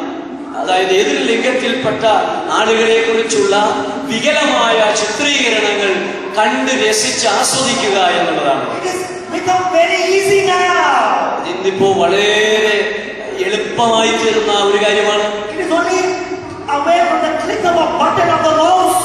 അതായത് എതിർ ലിംഗത്തിൽപ്പെട്ട ആളുകളെ കുറിച്ചുള്ള വികലമായ ചിത്രീകരണങ്ങൾ കണ്ട് രസിച്ച് ആസ്വദിക്കുക എന്നുള്ളതാണ് It has become very easy now. ഇന്നിപ്പോ വളരെ എളുപ്പമായി തീർന്ന ഒരു കാര്യമാണ് It is only away from the click of a button of the mouse.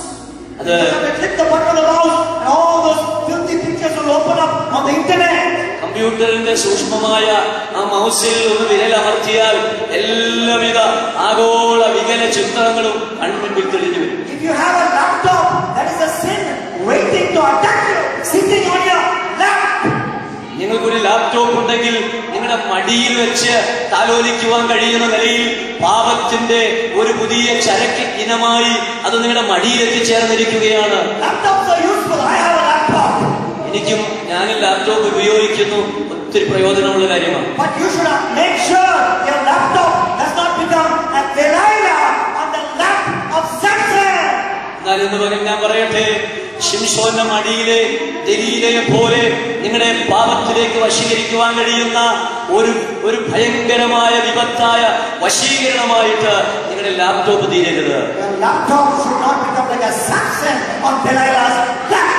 അത് You have to click the button of the mouse and all those filthy pictures will open up on the internet. കമ്പ്യൂട്ടറിന്റെ സൂക്ഷ്മമായ ആ മൗസിൽ ഒന്ന് വിരലമർത്തിയാൽ എല്ലാവിധ ആഗോള വികല ചിത്രങ്ങളും കൺമുൻപിൽ തെളിഞ്ഞു വരും If you have a laptop, that is a sin waiting to attack you, sitting on your lap. നിങ്ങൾക്കൊരു ലാപ്ടോപ്പ് ഉണ്ടെങ്കിൽ നിങ്ങളുടെ മടിയിൽ വെച്ച് താലോലിക്കുവാൻ കഴിയുന്ന നിലയിൽ പാപത്തിന്റെ ഒരു പുതിയ ചരക്ക് ഇനമായി അത് നിങ്ങളുടെ മടിയിൽ എത്തിച്ചേർന്നിരിക്കുകയാണ് Laptops are useful. I have a laptop. എനിക്കും ഞാനും ലാപ്ടോപ്പ് ഉപയോഗിക്കുന്നു ഒത്തിരി പ്രയോജനമുള്ള കാര്യമാണ് But you should make sure your laptop does not become a Delilah on the lap of Samson. എന്നാൽ എന്ന് പകരം ഞാൻ പറയട്ടെ ശിംഷോന്റെ മടിയിലെ ദലീലയെ പോലെ നിങ്ങളുടെ പാപത്തിലേക്ക് വശീകരിക്കുവാൻ കഴിയുന്ന ഒരു ഒരു ഭയങ്കരമായ വിപത്തായ വശീകരണമായിട്ട് നിങ്ങളുടെ ലാപ്ടോപ്പ് തീരരുത് Your laptop should not become like a Samson on Delilah's lap.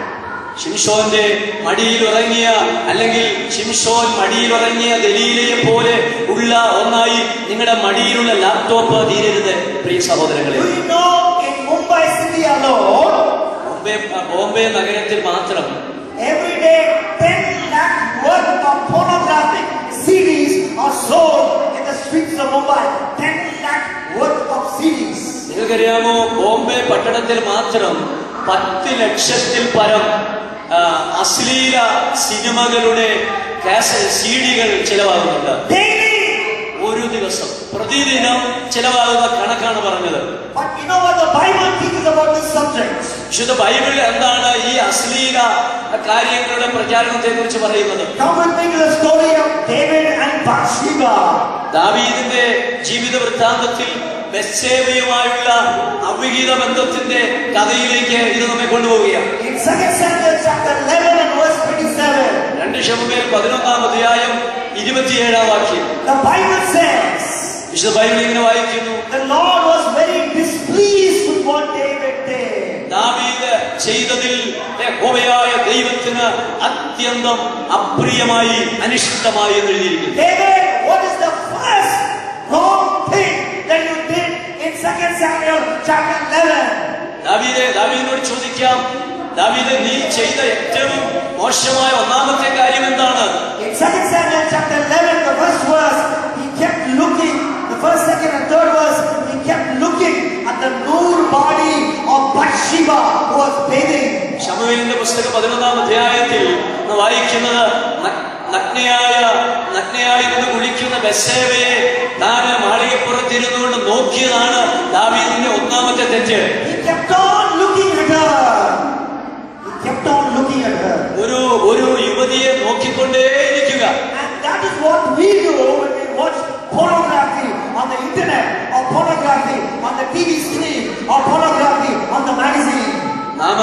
ശിംഷോന്റെ മടിയിൽ ഉറങ്ങിയ അല്ലെങ്കിൽ ശിംഷോൻ മടിയിൽ ഉറങ്ങിയ ദലീലയെ പോലെ ഉള്ള ഒന്നായി നിങ്ങളുടെ മടിയിലുള്ള ലാപ്ടോപ്പ് തീരരുത് പ്രിയ സഹോദരങ്ങളെ Do you know in Mumbai city alone, Bombay Bombay നഗരത്തിൽ മാത്രം every day 10 lakh worth of pornographic CDs are sold in the streets of Mumbai. 10 lakh worth of CDs. നിങ്ങൾക്കറിയാമോ ബോംബെ പട്ടണത്തിൽ മാത്രം പത്ത് ലക്ഷത്തിൽ പരം ആ, അശ്ലീല സിനിമകളുടെ സി ഡികൾ ചിലവാകുന്നുണ്ട് Daily. ഒരു ദിവസം പ്രതിദിനം ചിലവാകുന്ന കണക്കാണ് പറഞ്ഞത് But you know what the Bible teaches about this subject? വിശുദ്ധ ബൈബിൾ എന്താണ് ഈ അശ്ലീല കാര്യങ്ങളുടെ പ്രചാരണത്തെ കുറിച്ച് പറയുന്നത് Come with me to the story of David and Bathsheba. ദാവീദിന്റെ ജീവിത വൃത്താന്തത്തിൽ ബെത്സേബയുമായുള്ള അവിഹിത ബന്ധത്തിന്റെ കഥയിലേക്ക് ഇത് നമ്മെ കൊണ്ടുപോവുകയാണ് In 2 Samuel chapter 11 and verse 27, രണ്ട് ശമുവേൽ പതിനൊന്നാം അധ്യായം ഇരുപത്തിയേഴാം വാക്യം the Bible says, വിശുദ്ധ ബൈബിൾ ഇങ്ങനെ വായിക്കുന്നു The Lord was very displeased with what David did. ദാവീദ് ചെയ്തതിൽ യഹോവയായ ദൈവത്തിന് അത്യന്തം അപ്രിയമായി അനിഷ്ടമായി എന്ന് എഴുതിയിരിക്കുന്നു David, what is the first wrong thing that you did in 2 Samuel chapter 11? ദാവീദ് ദാവീദെ ദാവീദിനോട് ചോദിക്കാം ദാവീദ് നീ ചെയ്ത ഏറ്റവും മോശമായ ഒന്നാമത്തെ കാര്യം എന്താണ് In 2 Samuel chapter 11, the first verse, he kept looking, the first, second, and third verse, he kept looking at the nude body of Bathsheba who was bathing. ശമുവേലിന്റെ പുസ്തകം പതിനൊന്നാം അധ്യായത്തിൽ നാം വായിക്കുന്നത് ന- നഗ്നയായ നഗ്നയായി നിന്ന് കുളിക്കുന്ന ബെസേവയെ താന് മാളികപ്പുറത്തിരുന്നുകൊണ്ട് നോക്കിയതാണ് ദാവീദിന്റെ ഒന്നാമത്തെ തെറ്റ് He kept on looking at her. He kept on looking at her. ഒരു ഒരു യുവതിയെ നോക്കിക്കൊണ്ടേയിരിക്കുക And that is what we do when we watch pornography on the internet, or pornography on the TV screen, or pornography on the magazine. നാം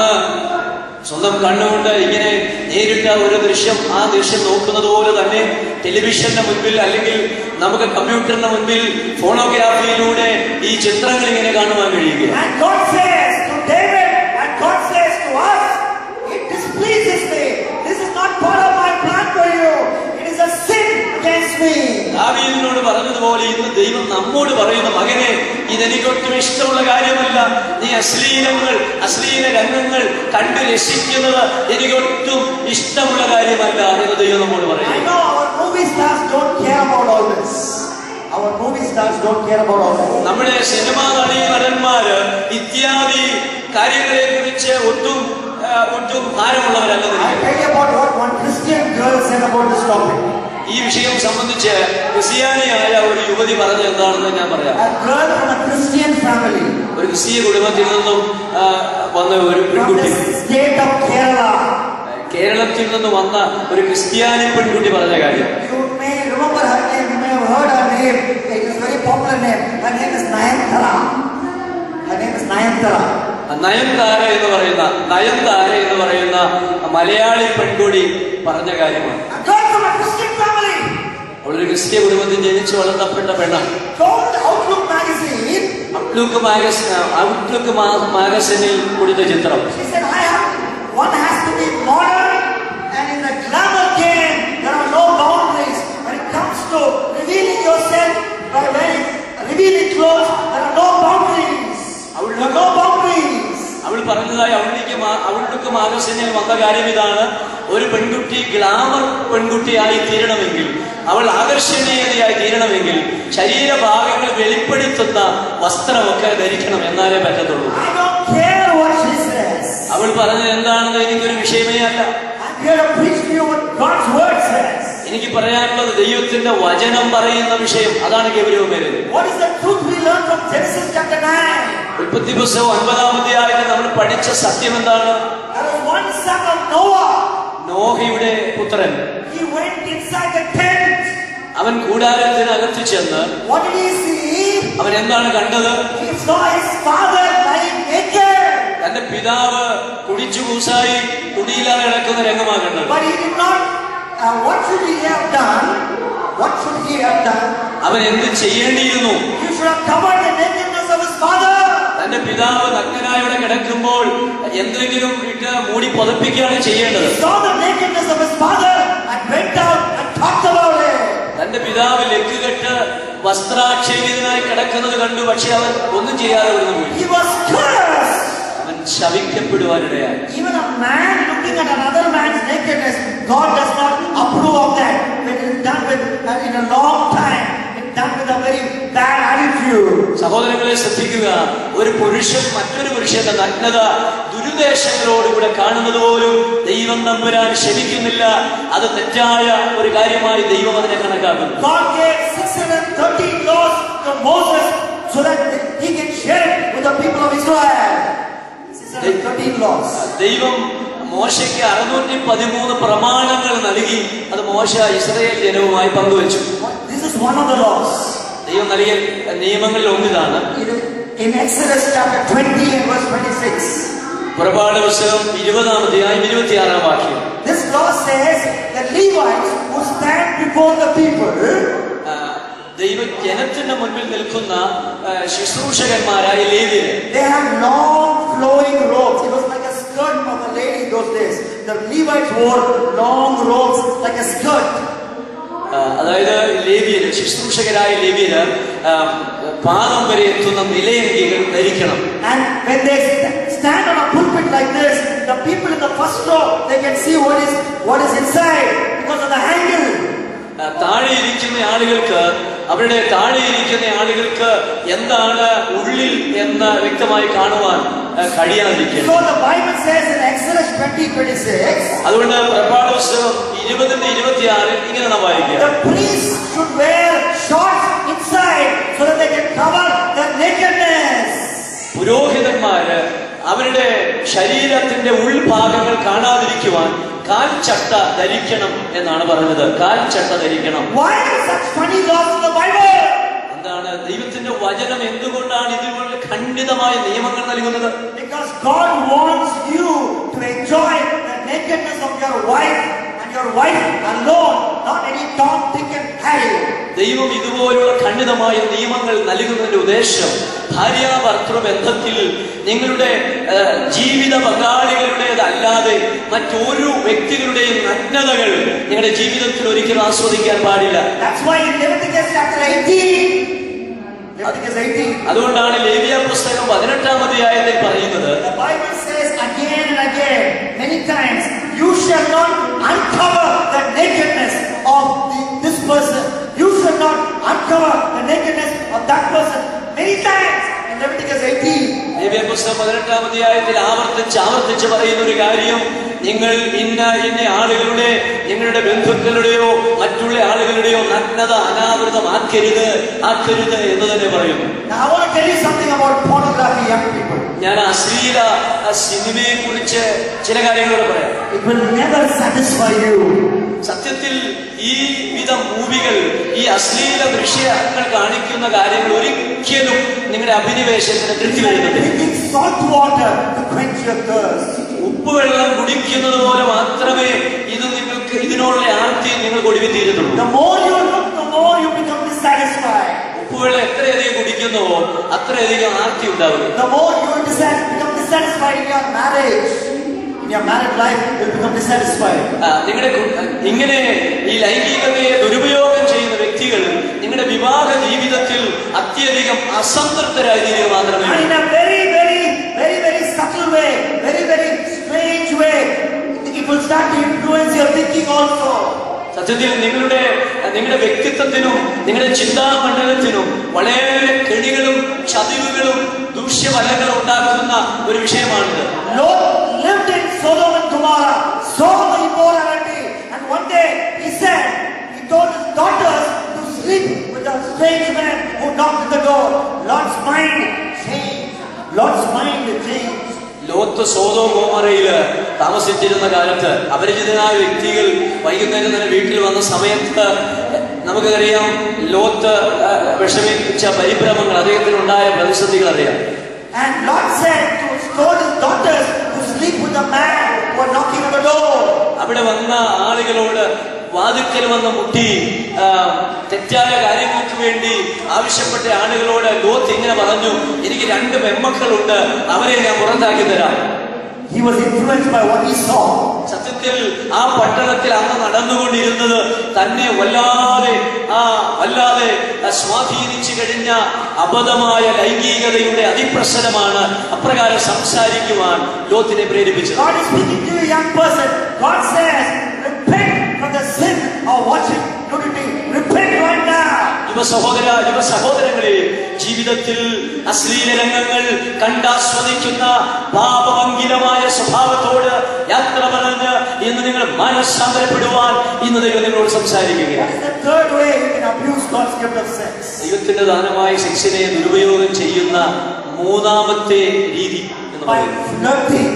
സ്വന്തം കണ്ണുകൊണ്ട് ഇങ്ങനെ നേരിട്ട ഒരു ദൃശ്യം ആ ദൃശ്യം നോക്കുന്നത് പോലെ തന്നെ ടെലിവിഷന്റെ മുൻപിൽ അല്ലെങ്കിൽ നമുക്ക് കമ്പ്യൂട്ടറിന്റെ മുൻപിൽ ഫോണോഗ്രാഫിയിലൂടെ ഈ ചിത്രങ്ങൾ ഇങ്ങനെ കാണുവാൻ കഴിയുക And God says to David, and God says to us, it displeases me. This is not part of my plan for you. It is a sin against me. ദാവീദിനോട് പറഞ്ഞതുപോലെ ഇന്ന് ദൈവം നമ്മോട് പറയുന്ന മകനെ ഇതെനിക്കൊട്ടും ഇഷ്ടമുള്ള കാര്യമല്ല നീ അശ്ലീലങ്ങൾ അശ്ലീല രംഗങ്ങൾ കണ്ട് രസിക്കുന്നത് എനിക്കൊട്ടും ഇഷ്ടമുള്ള കാര്യമല്ല എന്ന് ദൈവം നമ്മോട് I പറയുന്നു know our movie stars don't care about all this. Our movie stars don't care about all this. നമ്മുടെ സിനിമാ നടീ നടന്മാര് ഇത്യാദി കാര്യങ്ങളെ കുറിച്ച് ഒട്ടും ആ, ഒട്ടും ഭാരമുള്ളവരല്ല I നിനക്ക്. tell you about what one Christian girl said about this topic. ഈ വിഷയം സംബന്ധിച്ച് ക്രിസ്ത്യാനിയായ ഒരു യുവതി പറഞ്ഞത് എന്താണെന്ന് ഞാൻ പറയാം A girl from a Christian family ഒരു ക്രിസ്തീയ കുടുംബത്തിൽ നിന്നും ആ, വന്ന ഒരു from പെൺകുട്ടി the state of Kerala. കേരളത്തിൽ നിന്ന് വന്ന ഒരു ക്രിസ്ത്യാനി പെൺകുട്ടി പറഞ്ഞ കാര്യം You may remember her name, you may have heard her name. It is a very popular name. Her name is Nayantara. Her name is Nayantara. Nayanthara എന്ന് പറയുന്ന നയൻതാര എന്ന് പറയുന്ന മലയാളി പെൺകുടി പറഞ്ഞ കാര്യമാണ് A girl from a Christian family അവളൊരു ക്രിസ്തീയ കുടുംബത്തിൽ ജനിച്ചു വളർത്തപ്പെട്ട പെണ്ണാണ് told Outlook magazine, Outlook magazine Outlook മാഗസിനിൽ കൊടുത്ത ചിത്രം she said, I have, one has to be modern and in the glamour game, there are no boundaries. When it comes to revealing yourself by wearing revealing clothes, there are no boundaries. There are no boundaries. അവൾ പറഞ്ഞതായി അവളിലേക്ക് outlook മാഗസിനിൽ വന്ന കാര്യം ഇതാണ് ഒരു പെൺകുട്ടി glamour പെൺകുട്ടിയായി തീരണമെങ്കിൽ അവൾ ആകർഷണീയതയായി തീരണമെങ്കിൽ ശരീരഭാഗങ്ങൾ വെളിപ്പെടുത്തുന്ന വസ്ത്രമൊക്കെ ധരിക്കണം എന്നാലേ പറ്റത്തുള്ളൂ I don't care what she says. അവൾ പറഞ്ഞത് എന്താണെന്ന് എനിക്കൊരു വിഷയമേ അല്ല I'm here to preach to you what God's word says. എനിക്ക് പറയാനുള്ളത് ദൈവത്തിന്റെ വചനം പറയുന്ന വിഷയം അതാണ് ഗൗരവമേറിയത് What is the truth we learn from Genesis chapter 9? ഉൽപ്പത്തി പുസ്തകം ഒൻപതാം അധ്യായത്തിൽ നമ്മൾ പഠിച്ച സത്യം എന്താണ് There was one son of Noah. നോഹയുടെ പുത്രൻ He went inside the tent. അവൻ കൂടാരത്തിനകത്ത് ചെന്ന് What did he see? അവൻ എന്താണ് കണ്ടത് He saw his father lying naked. തന്റെ പിതാവ് കുടിച്ചു കൂസായി കുടിയില്ലാതെ കിടക്കുന്ന രംഗമാ കണ്ടത് But he did not. Uh, what should he have done? What should he have done? അവൻ എന്ത് ചെയ്യേണ്ടിയിരുന്നു He should have covered the nakedness of his father. തന്റെ പിതാവ് നഗ്നനായോടെ കിടക്കുമ്പോൾ എന്തെങ്കിലും ഇട്ട് മൂടി പുതപ്പിക്കുകയാണ് ചെയ്യേണ്ടത് He saw the nakedness of his father and went out and talked about it. തന്റെ പിതാവ് ലക്കുകെട്ട് വസ്ത്രാക്ഷേപിതനായി കിടക്കുന്നത് കണ്ടു പക്ഷെ അവൻ ഒന്നും ചെയ്യാതെ ഇവിടുന്ന് പോയി He was cursed. അവൻ ശവിക്കപ്പെടുവാനിടയായി Even a man looking at another man's nakedness, God does not approve of that. When it is done with uh, in a long time, it's done with a very bad attitude. സഹോദരങ്ങളെ ശ്രദ്ധിക്കുക ഒരു പുരുഷൻ മറ്റൊരു പുരുഷന്റെ നഗ്നത ദുരുദ്ദേശങ്ങളോടുകൂടെ കാണുന്നത് പോലും ദൈവം നമ്പുരാൻ ക്ഷമിക്കുന്നില്ല അത് തെറ്റായ ഒരു കാര്യമായി ദൈവം അതിനെ കണക്കാക്കുന്നു God gave 613 laws to Moses so that he can share it with the people of Israel. 613 laws. ദൈവം മോശയ്ക്ക് അറുന്നൂറ്റി പതിമൂന്ന് പ്രമാണങ്ങൾ നൽകി അത് മോശ ഇസ്രയേൽ ജനവുമായി പങ്കുവച്ചു This is one of the laws. ദൈവം നൽകിയ നിയമങ്ങളിൽ ഒന്നിതാണ് In Exodus chapter 20 and verse 26. പുറപ്പാട് പുസ്തകം ഇരുപതാം അധ്യായം ഇരുപത്തിയാറാം വാക്യം This law says that Levites who stand before the people ആ, ദൈവ ജനത്തിന്റെ മുൻപിൽ നിൽക്കുന്ന ആ, ശുശ്രൂഷകന്മാരായ ലേവിയര് They have long flowing robes. It was like a skirt of a lady in those days. The Levites wore long robes like a skirt. ആ, അതായത് ലേവിയര് ശുശ്രൂഷകരായ ലേവിയര് ആ, പാദം വരെ എത്തുന്ന നിലയങ്കികൾ ധരിക്കണം And when they st- stand on a pulpit like this, the people in the first row they can see what is what is inside because of the angle. ആ, താഴെ ഇരിക്കുന്ന ആളുകൾക്ക് അവരുടെ താഴെ ഇരിക്കുന്ന ആളുകൾക്ക് എന്താണ് ഉള്ളിൽ എന്ന് വ്യക്തമായി കാണുവാൻ ആ, കഴിയാതിരിക്കുന്നു So the Bible says in Exodus 20 26, അതുകൊണ്ട് പ്രഭാത പുസ്തകം ഇരുപതിന്റെ ഇരുപത്തിയാറിൽ ഇങ്ങനെ നാം വായിക്കുക the priests should wear shorts inside so that they can cover their nakedness. പുരോഹിതന്മാര് അവരുടെ ശരീരത്തിന്റെ ഉൾഭാഗങ്ങൾ കാണാതിരിക്കുവാൻ കാൽച്ചട്ട ധരിക്കണം എന്നാണ് പറഞ്ഞത് കാൽച്ചട്ട ധരിക്കണം Why such funny laws in the Bible? എന്താണ് ദൈവത്തിന്റെ വചനം എന്തുകൊണ്ടാണ് ഇതിനുള്ള ഖണ്ഡിതമായ നിയമങ്ങൾ നൽകുന്നത് Because God wants you to enjoy the nakedness of your wife and your wife alone, not any Tom, Dick and Harry. ദൈവം ഇതുപോലുള്ള ഖണ്ഡിതമായ നിയമങ്ങൾ നൽകുന്നതിന്റെ ഉദ്ദേശം ഭാര്യാഭർത്തൃ ബന്ധത്തിൽ നിങ്ങളുടെ ആ, ജീവിത പങ്കാളികളുടേതല്ലാതെ മറ്റൊരു വ്യക്തികളുടെയും നഗ്നതകൾ നിങ്ങളുടെ ജീവിതത്തിൽ ഒരിക്കലും ആസ്വദിക്കാൻ പാടില്ല That's why in Leviticus chapter 18, Leviticus 18, അതുകൊണ്ടാണ് ലേവിയ പുസ്തകം പതിനെട്ടാം അധ്യായത്തിൽ പറയുന്നത് the Bible says again and again, many times, you shall not uncover the nakedness of the, this person. You shall not uncover the nakedness of that person. Many times in Leviticus 18. ലേവിയ പുസ്തകം പതിനെട്ടാം അധ്യായത്തിൽ ആവർത്തിച്ച് ആവർത്തിച്ച് പറയുന്ന ഒരു കാര്യം നിങ്ങൾ ഇന്ന ഇന്ന ആളുകളുടെ നിങ്ങളുടെ ബന്ധുക്കളുടെയോ മറ്റുള്ള ആളുകളുടെയോ നഗ്നത അനാവൃതമാക്കരുത് ആക്കരുത് എന്ന് തന്നെ പറയുന്നു Now I want to tell you something about pornography, young people. ഞാൻ അശ്ലീല ആ സിനിമയെ കുറിച്ച് ചില കാര്യങ്ങളോട് പറയാം It will never satisfy you. സത്യത്തിൽ ഈ വിധ മൂവികൾ ഈ അശ്ലീല ദൃശ്യങ്ങൾ കാണിക്കുന്ന കാര്യങ്ങൾ ഒരിക്കലും നിങ്ങളുടെ അഭിനിവേശത്തിന് തൃപ്തി It's like വരുന്നില്ല drinking salt water to quench your thirst. ഉപ്പുവെള്ളം കുടിക്കുന്നത് പോലെ മാത്രമേ ഇത് നിങ്ങൾക്ക് ഇതിനോടുള്ള ആർത്തി നിങ്ങൾക്ക് ഒടുവിൽ തീരുന്നുള്ളൂ The more you look, the more you become dissatisfied. ഉപ്പുവെള്ളം എത്രയധികം കുടിക്കുന്നുവോ അത്രയധികം ആർത്തി ഉണ്ടാവുക The more you dissat- become dissatisfied in your marriage, in your married life, you'll become dissatisfied. ആ, നിങ്ങളുടെ കു- ഇങ്ങനെ ഈ ലൈംഗികതയെ ദുരുപയോഗം ചെയ്യുന്ന വ്യക്തികൾ നിങ്ങളുടെ വിവാഹ ജീവിതത്തിൽ അത്യധികം അസംതൃപ്തരായി തീരുക മാത്രമേ And ഉള്ളൂ. in a very, very, very, very subtle way, very, very strange way, it will start to influence your thinking also. സത്യത്തിൽ നിങ്ങളുടെ നിങ്ങളുടെ വ്യക്തിത്വത്തിനും നിങ്ങളുടെ ചിന്താമണ്ഡലത്തിനും വളരെ കെണികളും ചതിവുകളും ദൂഷ്യഫലങ്ങളും ഉണ്ടാക്കുന്ന ഒരു വിഷയമാണിത് Lot lived in Sodom and Gomorrah, saw the immorality, and one day he said, he told his daughters to sleep with a strange man who knocked at the door. Lot's mind changed. Lot's mind changed. Lot സോതോ ഗോമറയില് താമസിച്ചിരുന്ന കാലത്ത് അപരിചിതനായ വ്യക്തികൾ വൈകുന്നേരം തന്നെ വീട്ടിൽ വന്ന സമയത്ത് നമുക്കറിയാം ലോത്ത് ആ, വിഷമിച്ച പരിഭ്രമങ്ങൾ അദ്ദേഹത്തിനുണ്ടായ പ്രതിസന്ധികൾ അറിയാം And Lot said to told his daughters to sleep with the man who was knocking on the door. അവിടെ വന്ന ആളുകളോട് വാതിക്കൽ വന്ന മുട്ടി ആ, തെറ്റായ കാര്യങ്ങൾക്ക് വേണ്ടി ആവശ്യപ്പെട്ട ആളുകളോട് ലോത്ത് ഇങ്ങനെ പറഞ്ഞു എനിക്ക് രണ്ട് പെമ്മക്കളുണ്ട് അവരെ ഞാൻ പുറത്താക്കി തരാം He was influenced by what he saw. സത്യത്തിൽ ആ പട്ടണത്തിൽ അന്ന് നടന്നുകൊണ്ടിരുന്നത് തന്നെ വല്ലാതെ ആ വല്ലാതെ ആ സ്വാധീനിച്ചു കഴിഞ്ഞ അബദ്ധമായ ലൈംഗികതയുടെ അതിപ്രസരമാണ് അപ്രകാരം സംസാരിക്കുവാൻ ലോത്തിനെ പ്രേരിപ്പിച്ചത് God is speaking to you, young person. God says, repent from the sin of watching nudity. Repent right now. യുവ സഹോദര യുവ സഹോദരങ്ങളെ ജീവിതത്തിൽ അശ്ലീല രംഗങ്ങൾ കണ്ടാസ്വദിക്കുന്ന പാപഭംഗിരമായ സ്വഭാവത്തോട് യാത്ര പറഞ്ഞ് ഇന്ന് നിങ്ങൾ മനസ്സാന്തരപ്പെടുവാൻ ഇന്ന് ദൈവം നിങ്ങളോട് സംസാരിക്കുകയാണ് That's the third way you can abuse God's gift of sex. ദൈവത്തിന്റെ ദാനമായ സെക്സിനെ ദുരുപയോഗം ചെയ്യുന്ന മൂന്നാമത്തെ രീതി എന്ന് By പറയുന്നത് flirting.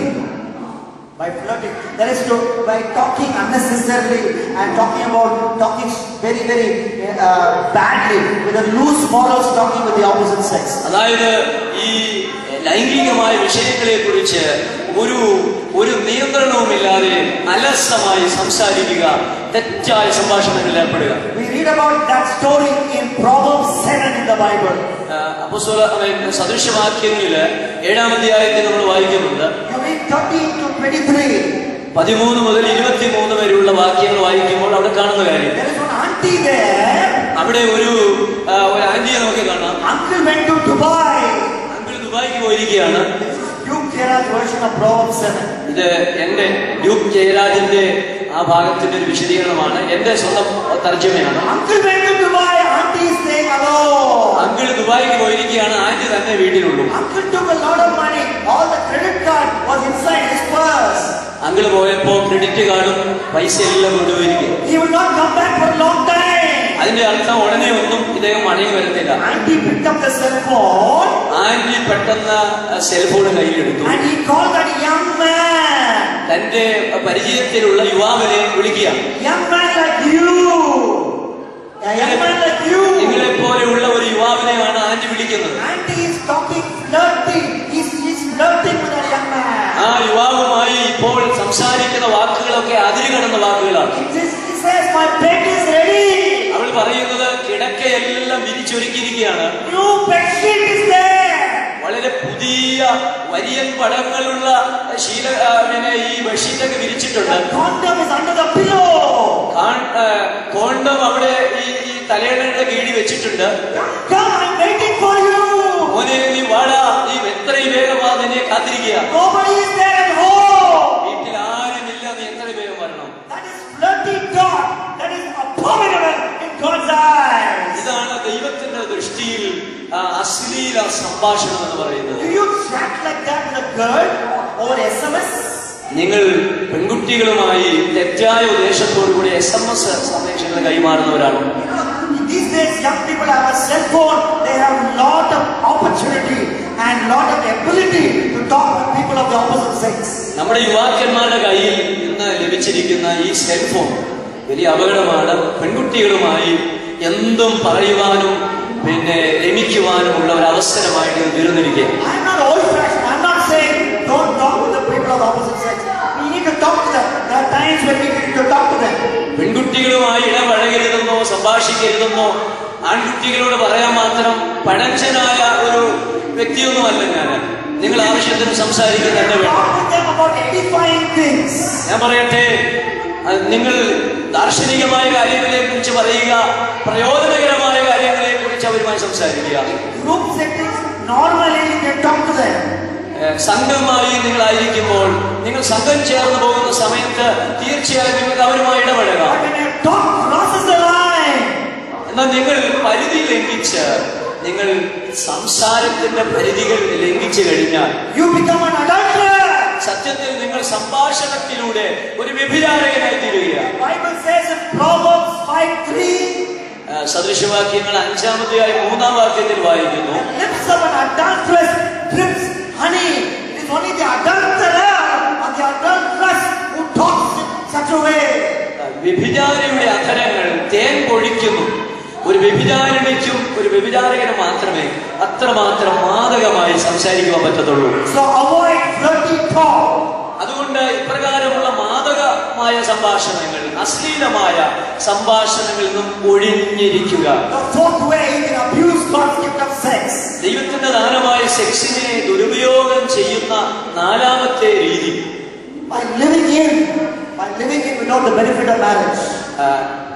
By flirting. That is to, by talking unnecessarily and talking about, talking very, very uh, badly with a loose morals talking with the opposite sex. അതായത് ഈ ലൈംഗികമായ വിഷയങ്ങളെ കുറിച്ച് ഒരു ഒരു നിയന്ത്രണവുമില്ലാതെ അലസമായി സംസാരിക്കുക തെറ്റായ സംഭാഷണങ്ങളിൽ ഏർപ്പെടുക We read about that story in Proverbs 7 in the Bible. അപ്പോസ്തല സദൃശ്യവാക്യങ്ങളില് ഏഴാം അധ്യായത്തിൽ നമ്മൾ വായിക്കുന്നുണ്ട് You read 13 to 23. പതിമൂന്ന് മുതൽ ഇരുപത്തിമൂന്ന് വരെയുള്ള വാക്യങ്ങൾ വായിക്കുമ്പോൾ അവിടെ കാണുന്ന കാര്യം There is one auntie there. അവിടെ ഒരു ആ, ഒരു ആന്റിയെ നമുക്ക് കാണാം Uncle went to Dubai. Uncle ദുബായിക്ക് പോയിരിക്കുകയാണ് Duke Gerard's version of Proverbs 7. ഇത് എന്റെ ഡ്യൂക്ക് ജയരാജന്റെ ആ ഭാഗത്തിന്റെ ഒരു വിശദീകരണമാണ് എന്റെ സ്വന്തം തർജ്ജമയാണ് Uncle went to Dubai, auntie is staying alone. Uncle ദുബായിക്ക് പോയിരിക്കുകയാണ് ആന്റി തന്നെ വീട്ടിലുള്ളൂ Uncle took a lot of money. All the credit card was inside his purse. Uncle പോയപ്പോ ക്രെഡിറ്റ് കാർഡും പൈസ എല്ലാം കൊണ്ടുപോയിരിക്കും He will not come back for a long time. അതിന്റെ അർത്ഥം ഉടനെ ഒന്നും ഇദ്ദേഹം മടങ്ങി വരത്തില്ല Auntie picked up the cell phone auntie പെട്ടെന്ന് സെൽഫോൺ കയ്യിലെടുത്തു and he called that young man. തന്റെ പരിചയത്തിലുള്ള യുവാവിനെ വിളിക്കുക Young man like you. A young man like you. നിങ്ങളെ പോലെയുള്ള ഒരു യുവാവിനെയാണ് ആന്റി വിളിക്കുന്നത് Auntie is talking flirting. He's, he's flirting with that young man. ആ യുവാവുമായി ഇപ്പോൾ സംസാരിക്കുന്ന വാക്കുകളൊക്കെ അതിര് കടന്ന വാക്കുകളാണ് He says, he says, my bed is ready. അവൾ പറയുന്നത് കിടക്കയെല്ലാം വിരിച്ചൊരുക്കിയിരിക്കുകയാണ് New bed sheet is there. വളരെ പുതിയ വരിയൻ പടങ്ങളുള്ള ശീല ആ, പിന്നെ ഈ ബെഡ്ഷീറ്റൊക്കെ വിരിച്ചിട്ടുണ്ട് The condom is under the pillow. കാൺ- ആ, കോണ്ടം അവിടെ ഈ ഈ തലയിണയുടെ കീഴി വെച്ചിട്ടുണ്ട് Come, I'm waiting for you. മോനെ നീ വാടാ നീ എത്രയും വേഗമാ നിന്നെ കാത്തിരിക്കുക Nobody is there at home. വീട്ടിൽ ആരുമില്ല നീ എത്ര വേഗം വരണം That is flirty talk. That is abominable in God's eyes. ഇതാണ് ദൈവത്തിന്റെ ദൃഷ്ടിയിൽ ആ, അശ്ലീല സംഭാഷണം എന്ന് പറയുന്നത് Do you chat like that with a girl over SMS? നിങ്ങൾ പെൺകുട്ടികളുമായി തെറ്റായ ഉദ്ദേശത്തോടുകൂടി എസ് എം എസ് സന്ദേശങ്ങൾ കൈമാറുന്നവരാണ് You know, these days young people have a cell phone. They have a lot of opportunity and lot of ability to talk with people of the opposite sex. നമ്മുടെ യുവാക്കന്മാരുടെ കയ്യിൽ ഇന്ന് ലഭിച്ചിരിക്കുന്ന ഈ cellphone വലിയ അപകടമാണ് പെൺകുട്ടികളുമായി എന്തും പറയുവാനും പിന്നെ രമിക്കുവാനുമുള്ള ഒരു അവസരമായിട്ട് ഇത് തീർന്നിരിക്കുക I'm not old-fashioned. I'm not saying don't talk to the people of the opposite sex. We need to talk to them. There are times when we need to talk to them. പെൺകുട്ടികളുമായി ഇടപഴകരുതെന്നോ സംഭാഷിക്കരുതെന്നോ ആൺകുട്ടികളോട് പറയാൻ മാത്രം പഴഞ്ചനായ ഒരു വ്യക്തിയൊന്നുമല്ല ഞാൻ നിങ്ങൾ ആവശ്യത്തിന് സംസാരിക്കുക തന്നെ വേണം Talk with them about edifying things. ഞാൻ പറയട്ടെ അത് നിങ്ങൾ ദാർശനികമായ കാര്യങ്ങളെ കുറിച്ച് പറയുക പ്രയോജനകരമായ കാര്യങ്ങളെ കുറിച്ച് അവരുമായി സംസാരിക്കുക Group settings, normally you can talk to them. ഏഹ് സംഘമായി നിങ്ങളായിരിക്കുമ്പോൾ നിങ്ങൾ സംഘം ചേർന്ന് പോകുന്ന സമയത്ത് തീർച്ചയായും നിങ്ങൾക്ക് അവരുമായി ഇടപഴകാം But when you talk crosses the line, എന്നാൽ നിങ്ങൾ പരിധി ലംഘിച്ച് നിങ്ങൾ സംസാരത്തിന്റെ പരിധികൾ ലംഘിച്ചു കഴിഞ്ഞാൽ you become an adulterer. സത്യത്തിൽ നിങ്ങൾ സംഭാഷണത്തിലൂടെ ഒരു വ്യഭിചാരകനായി തീരുകയാണ് Bible says in Proverbs 5 3, ആ, സദൃശവാക്യങ്ങൾ അഞ്ചാമത്തെയായി മൂന്നാം വാക്യത്തിൽ വായിക്കുന്നു lips of an adulteress drips honey. It is only the adulterer or the adulteress who talks in such a way. വ്യഭിചാരിയുടെ അധരങ്ങൾ തേൻ പൊഴിക്കുന്നു ഒരു വ്യഭിചാരിണിക്കും ഒരു വ്യഭിചാരകന് മാത്രമേ അത്രമാത്രം മാതകമായി സംസാരിക്കുവാൻ പറ്റത്തുള്ളൂ So avoid flirty talk. അതുകൊണ്ട് ഇപ്രകാരമുള്ള മാതകമായ സംഭാഷണങ്ങൾ അശ്ലീലമായ സംഭാഷണങ്ങളിൽ നിന്നും ഒഴിഞ്ഞിരിക്കുക The fourth way you can abuse God's gift of sex. ദൈവത്തിന്റെ ദാനമായ സെക്സിനെ ദുരുപയോഗം ചെയ്യുന്ന നാലാമത്തെ രീതി By living in, by living in without the benefit of marriage. ആ,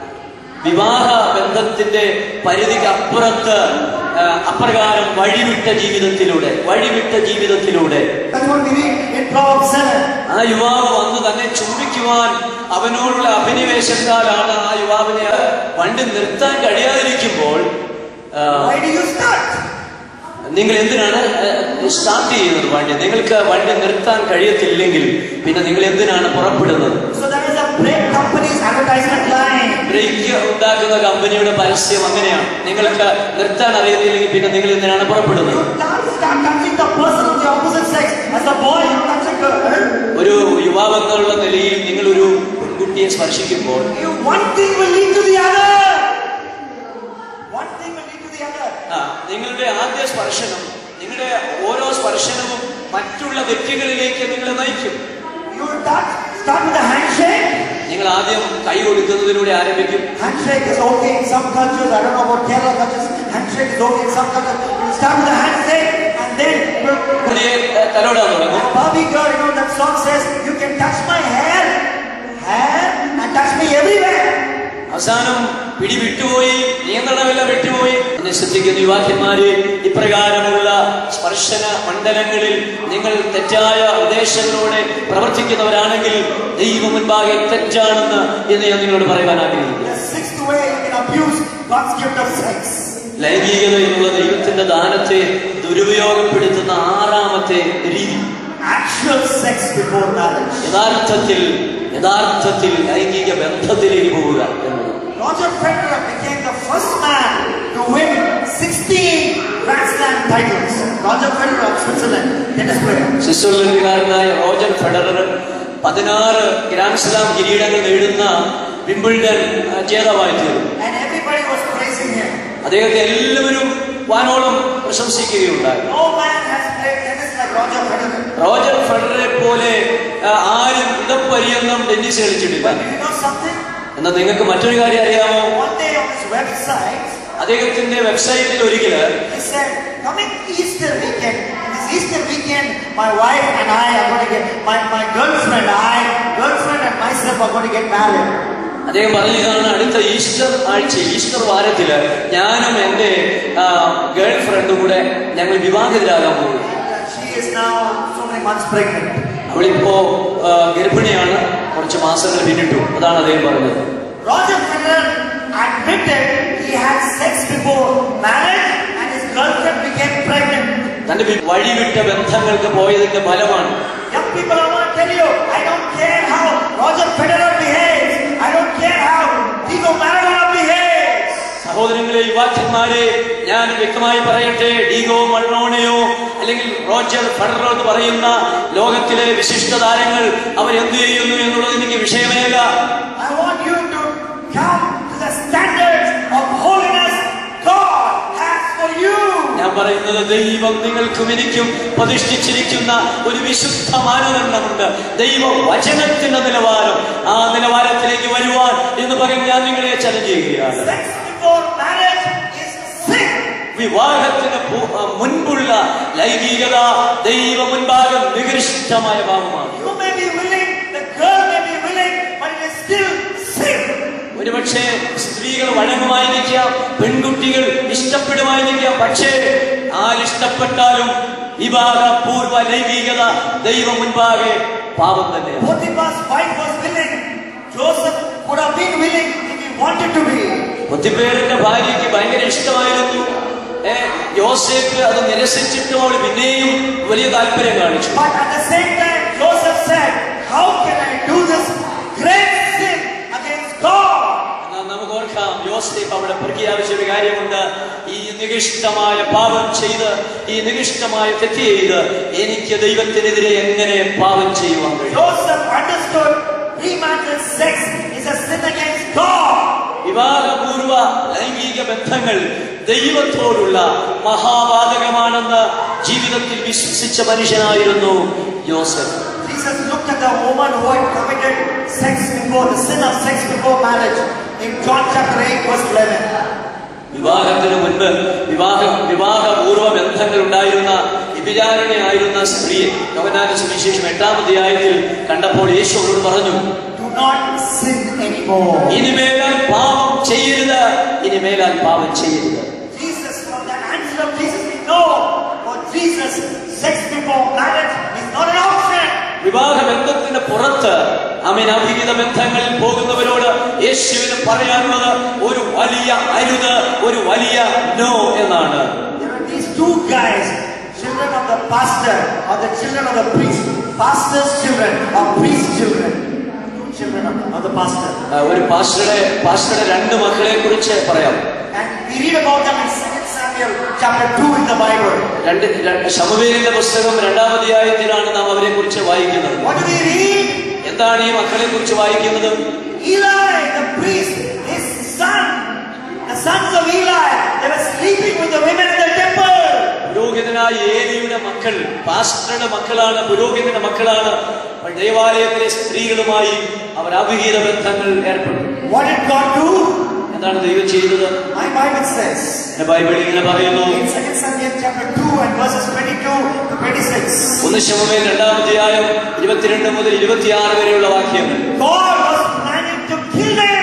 വിവാഹ ബന്ധത്തിന്റെ പരിധിക്ക് അപ്പുറത്ത് ആ, അപ്രകാരം വഴിവിട്ട ജീവിതത്തിലൂടെ വഴിവിട്ട ജീവിതത്തിലൂടെ That's what we read in Proverbs 7. ആ യുവാവ് വന്ന് തന്നെ ചുംബിക്കുവാൻ അവനോടുള്ള അഭിനിവേശത്താലാണ് ആ യുവാവിനെ വണ്ടി നിർത്താൻ കഴിയാതിരിക്കുമ്പോൾ ആ, Why do you start? നിങ്ങൾ എന്തിനാണ് സ്റ്റാർട്ട് ചെയ്യുന്നത് വണ്ടി നിങ്ങൾക്ക് വണ്ടി നിർത്താൻ കഴിയത്തില്ലെങ്കിൽ പിന്നെ നിങ്ങൾ എന്തിനാണ് പുറപ്പെടുന്നത് So there is a brake company's advertisement line. Brake ഉണ്ടാക്കുന്ന കമ്പനിയുടെ പരസ്യം അങ്ങനെയാണ് നിങ്ങൾക്ക് നിർത്താൻ അറിയത്തില്ലെങ്കിൽ പിന്നെ നിങ്ങൾ എന്തിനാണ് പുറപ്പെടുന്നത് You can't start touching the person of the opposite sex. As a boy, you touch a girl. ഒരു യുവാവെന്നുള്ള നിലയിൽ നിങ്ങൾ ഒരു പെൺകുട്ടിയെ സ്പർശിക്കുമ്പോൾ You, one thing will lead to the other. One thing will lead to the other. ആ, നിങ്ങളുടെ ആദ്യ സ്പർശനം നിങ്ങളുടെ ഓരോ സ്പർശനവും മറ്റുള്ള വ്യക്തികളിലേക്ക് നിങ്ങളെ നയിക്കും You will start, start with a handshake. നിങ്ങൾ ആദ്യം കൈ കൊടുക്കുന്നതിലൂടെ ആരംഭിക്കും Handshake is okay in some cultures. I don't know about Kerala cultures. Handshake is okay in some cultures. You will start with a handshake and then you will, കുടിയെ ഏ, തലോടാൻ തുടങ്ങും Barbie girl, you know that song says, you can touch my hair, hair, and touch me everywhere. ആ അവസാനം പിടി വിട്ടുപോയി നിയന്ത്രണമെല്ലാം വിട്ടുപോയി എന്നെ ശ്രദ്ധിക്കുന്ന യുവാക്കന്മാരെ ഇപ്രകാരമുള്ള സ്പർശന മണ്ഡലങ്ങളിൽ നിങ്ങൾ തെറ്റായ ഉദ്ദേശങ്ങളോടെ പ്രവർത്തിക്കുന്നവരാണെങ്കിൽ ദൈവം മുൻപാകെ തെറ്റാണെന്ന് എന്ന് ഞാൻ നിങ്ങളോട് പറയുവാൻ ആഗ്രഹിക്കുന്നു The sixth way you can abuse God's gift of sex. ലൈംഗികത എന്നുള്ള ദൈവത്തിന്റെ ദാനത്തെ ദുരുപയോഗപ്പെടുത്തുന്ന ആറാമത്തെ രീതി Actual sex before marriage. യഥാർത്ഥത്തിൽ യഥാർത്ഥത്തിൽ ലൈംഗിക ബന്ധത്തിലേക്ക് പോവുക എന്നത് Roger Federer became the first man to win 16 Grand Slam titles. Roger Federer of Switzerland, tennis player. സ്വിറ്റ്സർലൻഡുകാരനായ റോജർ ഫെഡറർ പതിനാറ് ഗ്രാൻഡ് സ്ലാം കിരീടങ്ങൾ നേടുന്ന വിംബിൾഡൺ ആ, ജേതാവായി തീർന്നു And everybody was praising him. അദ്ദേഹത്തെ എല്ലാവരും വാനോളം പ്രശംസിക്കുകയുണ്ടായി No man has played tennis like Roger Federer. Roger ഫെഡററെ പോലെ ആ, ആരും ഇടപ്പര്യന്തം ടെന്നീസ് കളിച്ചിട്ടില്ല But you know something? എന്നാൽ നിങ്ങൾക്ക് മറ്റൊരു കാര്യം അറിയാമോ One day on his website, അദ്ദേഹത്തിന്റെ വെബ്സൈറ്റിൽ ഒരിക്കല് he said, coming Easter weekend, in this Easter weekend, my wife and I are going to get, my, my girlfriend, I, girlfriend and myself are going to get married. അദ്ദേഹം പറഞ്ഞതാണ് അടുത്ത Easter ആഴ്ച Easter വാരത്തില് ഞാനും എന്റെ girl ഫ്രണ്ടും കൂടെ ഞങ്ങൾ വിവാഹിതരാകാൻ പോകും She is now so many months pregnant. അവളിപ്പോ ആ, ഗർഭിണിയാണ് കുറച്ച് മാസങ്ങൾ പിന്നിട്ടു അതാണ് അദ്ദേഹം പറഞ്ഞത് Roger Federer admitted he had sex before marriage and his girlfriend became pregnant. തന്റെ വി- വഴിവിട്ട ബന്ധങ്ങൾക്ക് പോയതിന്റെ ഫലമാണ് Young people, I want to tell you, I don't care how Roger Federer behaves. I don't care how Diego Maradona behaves. സഹോദരങ്ങളെ യുവാക്കന്മാരെ ഞാൻ വ്യക്തമായി പറയട്ടെ ഡീഗോ മൾറോണയോ അല്ലെങ്കിൽ റോജർ ഫെഡറോ എന്ന് പറയുന്ന ലോകത്തിലെ വിശിഷ്ട താരങ്ങൾ അവർ എന്ത് ചെയ്യുന്നു എന്നുള്ളത് എനിക്ക് വിഷയമേല I want you to come to the standards of holiness God has for you. ഞാൻ പറയുന്നത് ദൈവം നിങ്ങൾക്കും എനിക്കും പ്രതിഷ്ഠിച്ചിരിക്കുന്ന ഒരു വിശുദ്ധ മാനദണ്ഡമുണ്ട് ദൈവ വചനത്തിന്റെ നിലവാരം ആ നിലവാരത്തിലേക്ക് വരുവാൻ എന്ന് പറഞ്ഞ് ഞാൻ നിങ്ങളെ ചലഞ്ച് ചെയ്യുകയാണ് Sex before marriage is sin. വിവാഹത്തിന് പു- ആ, മുൻപുള്ള ലൈംഗികത ദൈവ മുൻപാകെ നികൃഷ്ടമായ ഭാവമാണ് You may be willing, the girl may be willing, but it is still sin. ഒരുപക്ഷെ സ്ത്രീകൾ വഴങ്ങുമായിരിക്കാം പെൺകുട്ടികൾ ഇഷ്ടപ്പെടുമായിരിക്കാം പക്ഷേ ആരിഷ്ടപ്പെട്ടാലും വിവാഹ പൂർവ്വ ലൈംഗികത ദൈവം മുൻപാകെ പാപം തന്നെയാണ് Potiphar's wife was willing. Joseph could have been willing if he wanted to be. ഒത്തിപ്പേരുടെ ഭാര്യയ്ക്ക് ഭയങ്കര ഇഷ്ടമായിരുന്നു ഏ യോസേഫ് അത് നിരസിച്ചിട്ടും അവൾ പിന്നെയും വലിയ താല്പര്യം കാണിച്ചു But at the same time, Joseph said, How can I do this great sin against God? എന്നാൽ നമുക്ക് ഓർക്കാം യോസേഫ് അവിടെ പ്രഖ്യാപിച്ച ഒരു കാര്യമുണ്ട് ഈ നികിഷ്ടമായ പാപം ചെയ്ത് ഈ നികിഷ്ടമായ തെറ്റ് ചെയ്ത് എനിക്ക് ദൈവത്തിനെതിരെ എങ്ങനെ പാപം ചെയ്യുവാൻ കഴിയും Joseph understood premarital sex is a sin against God. വിവാഹപൂർവ ലൈംഗിക ബന്ധങ്ങൾ ദൈവത്തോടുള്ള മഹാപാതകമാണെന്ന് ജീവിതത്തിൽ വിശ്വസിച്ച മനുഷ്യനായിരുന്നു യോസഫ് Jesus looked at the woman who had committed sex before, the sin of sex before marriage in John chapter 8, verse 11. വിവാഹത്തിന് മുൻപ് വിവാഹ വിവാഹപൂർവ്വ ബന്ധങ്ങൾ ഉണ്ടായിരുന്ന വിചാരണയായിരുന്ന സ്ത്രീയെ യോഗനാന സുവിശേഷം എട്ടാം അധ്യായത്തിൽ കണ്ടപ്പോൾ യേശു അവരോട് പറഞ്ഞു Do not sin anymore. ഇനിമേലാൽ പാപം ചെയ്യരുത് ഇനിമേലാൽ പാപം ചെയ്യരുത് Jesus, from that answer of Jesus, we know for Jesus, sex before marriage is not an option. വിവാഹ ബന്ധത്തിന് പുറത്ത് അമിനാഭിഹിത ബന്ധങ്ങളിൽ പോകുന്നവരോട് യേശുവിന് പറയാനുള്ളത് ഒരു വലിയ അരുത് ഒരു വലിയ നോ എന്നാണ് There are these two guys, children of the pastor or the children of the priest. Pastor's children or priest's children. Two children of, of the pastor. ആ, ഒരു പാസ്റ്ററുടെ പാസ്റ്ററുടെ രണ്ട് മക്കളെ കുറിച്ച് പറയാം And we read about them in 2 Samuel chapter 2 in the Bible. രണ്ട് രണ്ട് ശമുവേലിന്റെ പുസ്തകം രണ്ടാം അധ്യായത്തിലാണ് നാം അവരെ കുറിച്ച് വായിക്കുന്നത് What do we read? എന്താണ് ഈ മക്കളെ കുറിച്ച് വായിക്കുന്നത് Eli, the priest, his son, the sons of Eli, they were sleeping with the women in the temple. പുരോഹിതനായ ഏലിയുടെ മക്കൾ പാസ്റ്ററുടെ മക്കളാണ് പുരോഹിതന്റെ മക്കളാണ് അപ്പോൾ ദേവാലയത്തിലെ സ്ത്രീകളുമായി അവർ അഭിഹിത ബന്ധങ്ങൾ ഏർപ്പെടും What did God do? എന്താണ് ദൈവം ചെയ്തത് My Bible says എന്റെ ബൈബിളിൽ ഇങ്ങനെ പറയുന്നു in 2 Samuel chapter 2 and verses 22 to 26. ഒന്ന് ശമമേൽ രണ്ടാം അധ്യായം ഇരുപത്തിരണ്ട് മുതൽ ഇരുപത്തിയാറ് വരെയുള്ള വാക്യങ്ങൾ God was planning to kill them.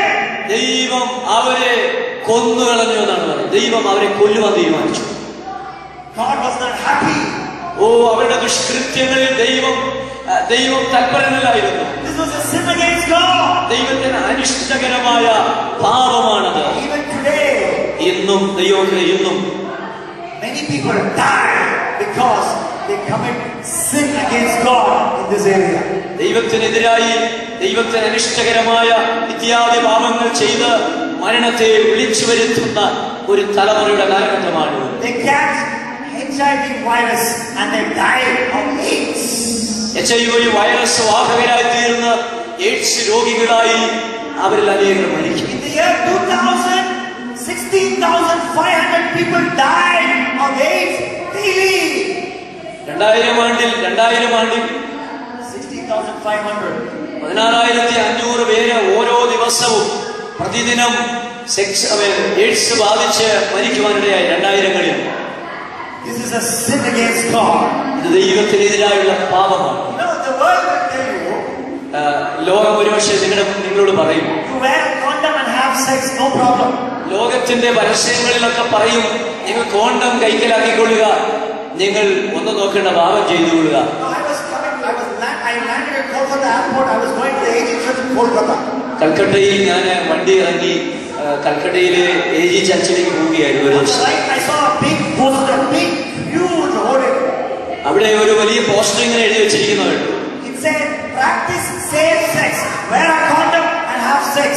ദൈവം അവരെ കൊന്നുകളഞ്ഞു എന്നാണ് പറയുന്നത് ദൈവം അവരെ കൊല്ലുവാൻ തീരുമാനിച്ചു God was not happy. ഓ അവരുടെ ദുഷ്കൃത്യങ്ങളിൽ ദൈവം ആ, ദൈവം തൽപരനല്ലായിരുന്നു This was a sin against God. ദൈവത്തിന് അനിഷ്ടകരമായ പാപമാണത് Even today, ഇന്നും ദൈവം ഇന്നും many people die because they commit sin against God in this area. ദൈവത്തിനെതിരായി ദൈവത്തിന് അനിഷ്ടകരമായ ഇത്യാദി പാപങ്ങൾ ചെയ്ത് മരണത്തെ വിളിച്ചു വരുത്തുന്ന ഒരു തലമുറയുടെ കാലഘട്ടമാണ് They catch HIV virus and they die of AIDS. H I V virus വാഹകരായി തീർന്ന് എയ്ഡ്സ് രോഗികളായി അവരിൽ അനേകർ മരിക്കും In the year 2000, 16,500 people died of AIDS daily. രണ്ടായിരം ആണ്ടിൽ രണ്ടായിരം ആണ്ടിൽ 16,500. പതിനാറായിരത്തി അഞ്ഞൂറ് പേര് ഓരോ ദിവസവും പ്രതിദിനം സെക്സ് എയ്ഡ്സ് ബാധിച്ച് മരിക്കുവാനിടയായി രണ്ടായിരങ്ങളിൽ This is a sin against God. ഇത് ദൈവത്തിനെതിരായുള്ള പാപമാണ് You know, the world will tell you, ആ, ലോകം ഒരുപക്ഷെ നിങ്ങളുടെ നിങ്ങളോട് പറയും you wear a condom and have sex, no problem. ലോകത്തിന്റെ പരസ്യങ്ങളിലൊക്കെ പറയും നിങ്ങൾ കോണ്ടം കൈക്കലാക്കിക്കൊള്ളുക നിങ്ങൾ ഒന്ന് നോക്കേണ്ട പാപം ചെയ്തുകൊള്ളുക No, I was coming, I was land, I landed at Kolkata airport, I was going to the aging church in Kolkata. കൽക്കട്ടയിൽ ഞാൻ വണ്ടി ഇറങ്ങി ആ, കൽക്കട്ടയിലെ എ ജി ചർച്ചിലേക്ക് പോവുകയായിരുന്നു ഒരു ദിവസം Right, I saw a big poster, big, huge hoarding. അവിടെ ഒരു വലിയ പോസ്റ്റർ ഇങ്ങനെ എഴുതി വെച്ചിരിക്കുന്നത് കണ്ടു. It said, practice safe sex. Wear a condom and have sex.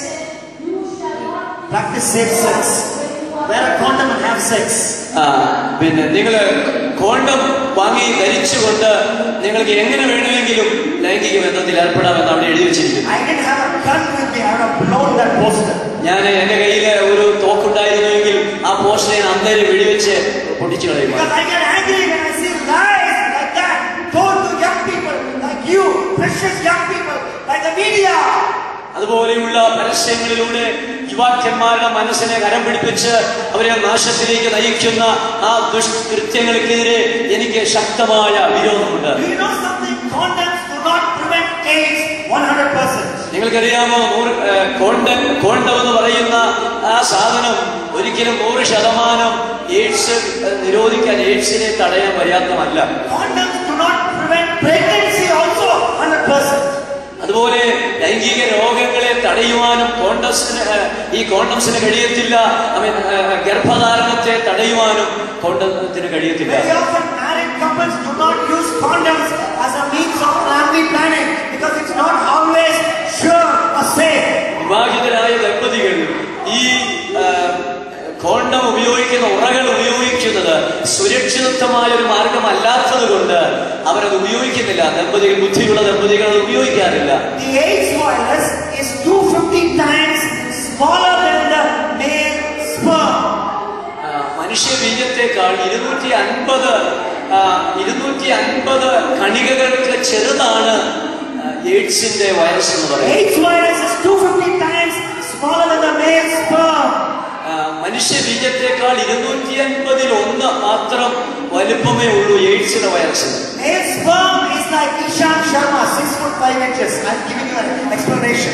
Practice safe sex. Wear a condom and have sex. ആ, പിന്നെ നിങ്ങൾ കോണ്ടം വാങ്ങി ധരിച്ചുകൊണ്ട് നിങ്ങൾക്ക് എങ്ങനെ വേണമെങ്കിലും ലൈംഗിക ബന്ധത്തിൽ ഏർപ്പെടാമെന്ന് അവിടെ എഴുതി വെച്ചിരിക്കുന്നു I didn't have a gun with me, I would have blown that poster. ഞാൻ എന്റെ കയ്യിൽ ഒരു തോക്കുണ്ടായിരുന്നുവെങ്കിൽ ആ പോസ്റ്ററെ ഞാൻ അന്നേരം വെടിവെച്ച് പൊട്ടിച്ചു കളയുമായിരുന്നു Because I get angry when I see lies like that told to young people like you, precious young people, like the media. അതുപോലെയുള്ള പരസ്യങ്ങളിലൂടെ യുവാക്കന്മാരുടെ മനസ്സിനെ കരം പിടിപ്പിച്ച് അവരെ നാശത്തിലേക്ക് നയിക്കുന്ന ആ ദുഷ്കൃത്യങ്ങൾക്കെതിരെ എനിക്ക് ശക്തമായ വിരോധമുണ്ട് Do you know something? Condoms do not prevent AIDS 100%. നിങ്ങൾക്കറിയാമോ നൂറ് ഏഹ്, കോണ്ടം കോണ്ടം എന്ന് പറയുന്ന ആ സാധനം ഒരിക്കലും നൂറ് ശതമാനം എയ്ഡ്സ് ഏഹ്, നിരോധിക്കാൻ എയ്ഡ്സിനെ തടയാൻ പര്യാപ്തമല്ല Condoms do not prevent pregnancy also 100%. അതുപോലെ ലൈംഗിക രോഗങ്ങളെ തടയുവാനും കോണ്ടംസിന് ഏഹ്, ഈ കോണ്ടംസിന് കഴിയത്തില്ല I mean, ഏഹ്, ഗർഭധാരണത്തെ തടയുവാനും കോണ്ടത്തിന് കഴിയത്തില്ല Very often married couples do not use condoms as a means of family planning because it's not always sure or safe. വിവാഹിതരായ ദമ്പതികൾ ഈ ഏഹ്, കോണ്ടം ഉപയോഗിക്കുന്ന ഉറകൾ ഉപയോഗിക്കുന്നത് സുരക്ഷിതത്വമായ ഒരു മാർഗമല്ലാത്തത് കൊണ്ട് അവരത് ഉപയോഗിക്കുന്നില്ല ദമ്പതികൾ ബുദ്ധിയുള്ള ദമ്പതികൾ അത് ഉപയോഗിക്കാറില്ല The AIDS virus is 250 times smaller than the male sperm. ആ, മനുഷ്യ ബീജത്തെക്കാൾ ഇരുന്നൂറ്റി അൻപത് ഇരുന്നൂറ്റി അൻപത് കണികകൾക്ക് ചെറുതാണ് ആ, എയ്ഡ്സിന്റെ വൈറസ് എന്ന് പറയുന്നത് AIDS virus is 250 times smaller than the male sperm. ആ, മനുഷ്യ ബീജത്തെക്കാൾ ഇരുന്നൂറ്റി അൻപതിൽ ഒന്ന് മാത്രം വലുപ്പമേ ഉള്ളൂ എയ്ഡ്സിന്റെ വൈറസിന് Male sperm is like Ishan Sharma, 6 foot 5 inches. I'm giving you an explanation.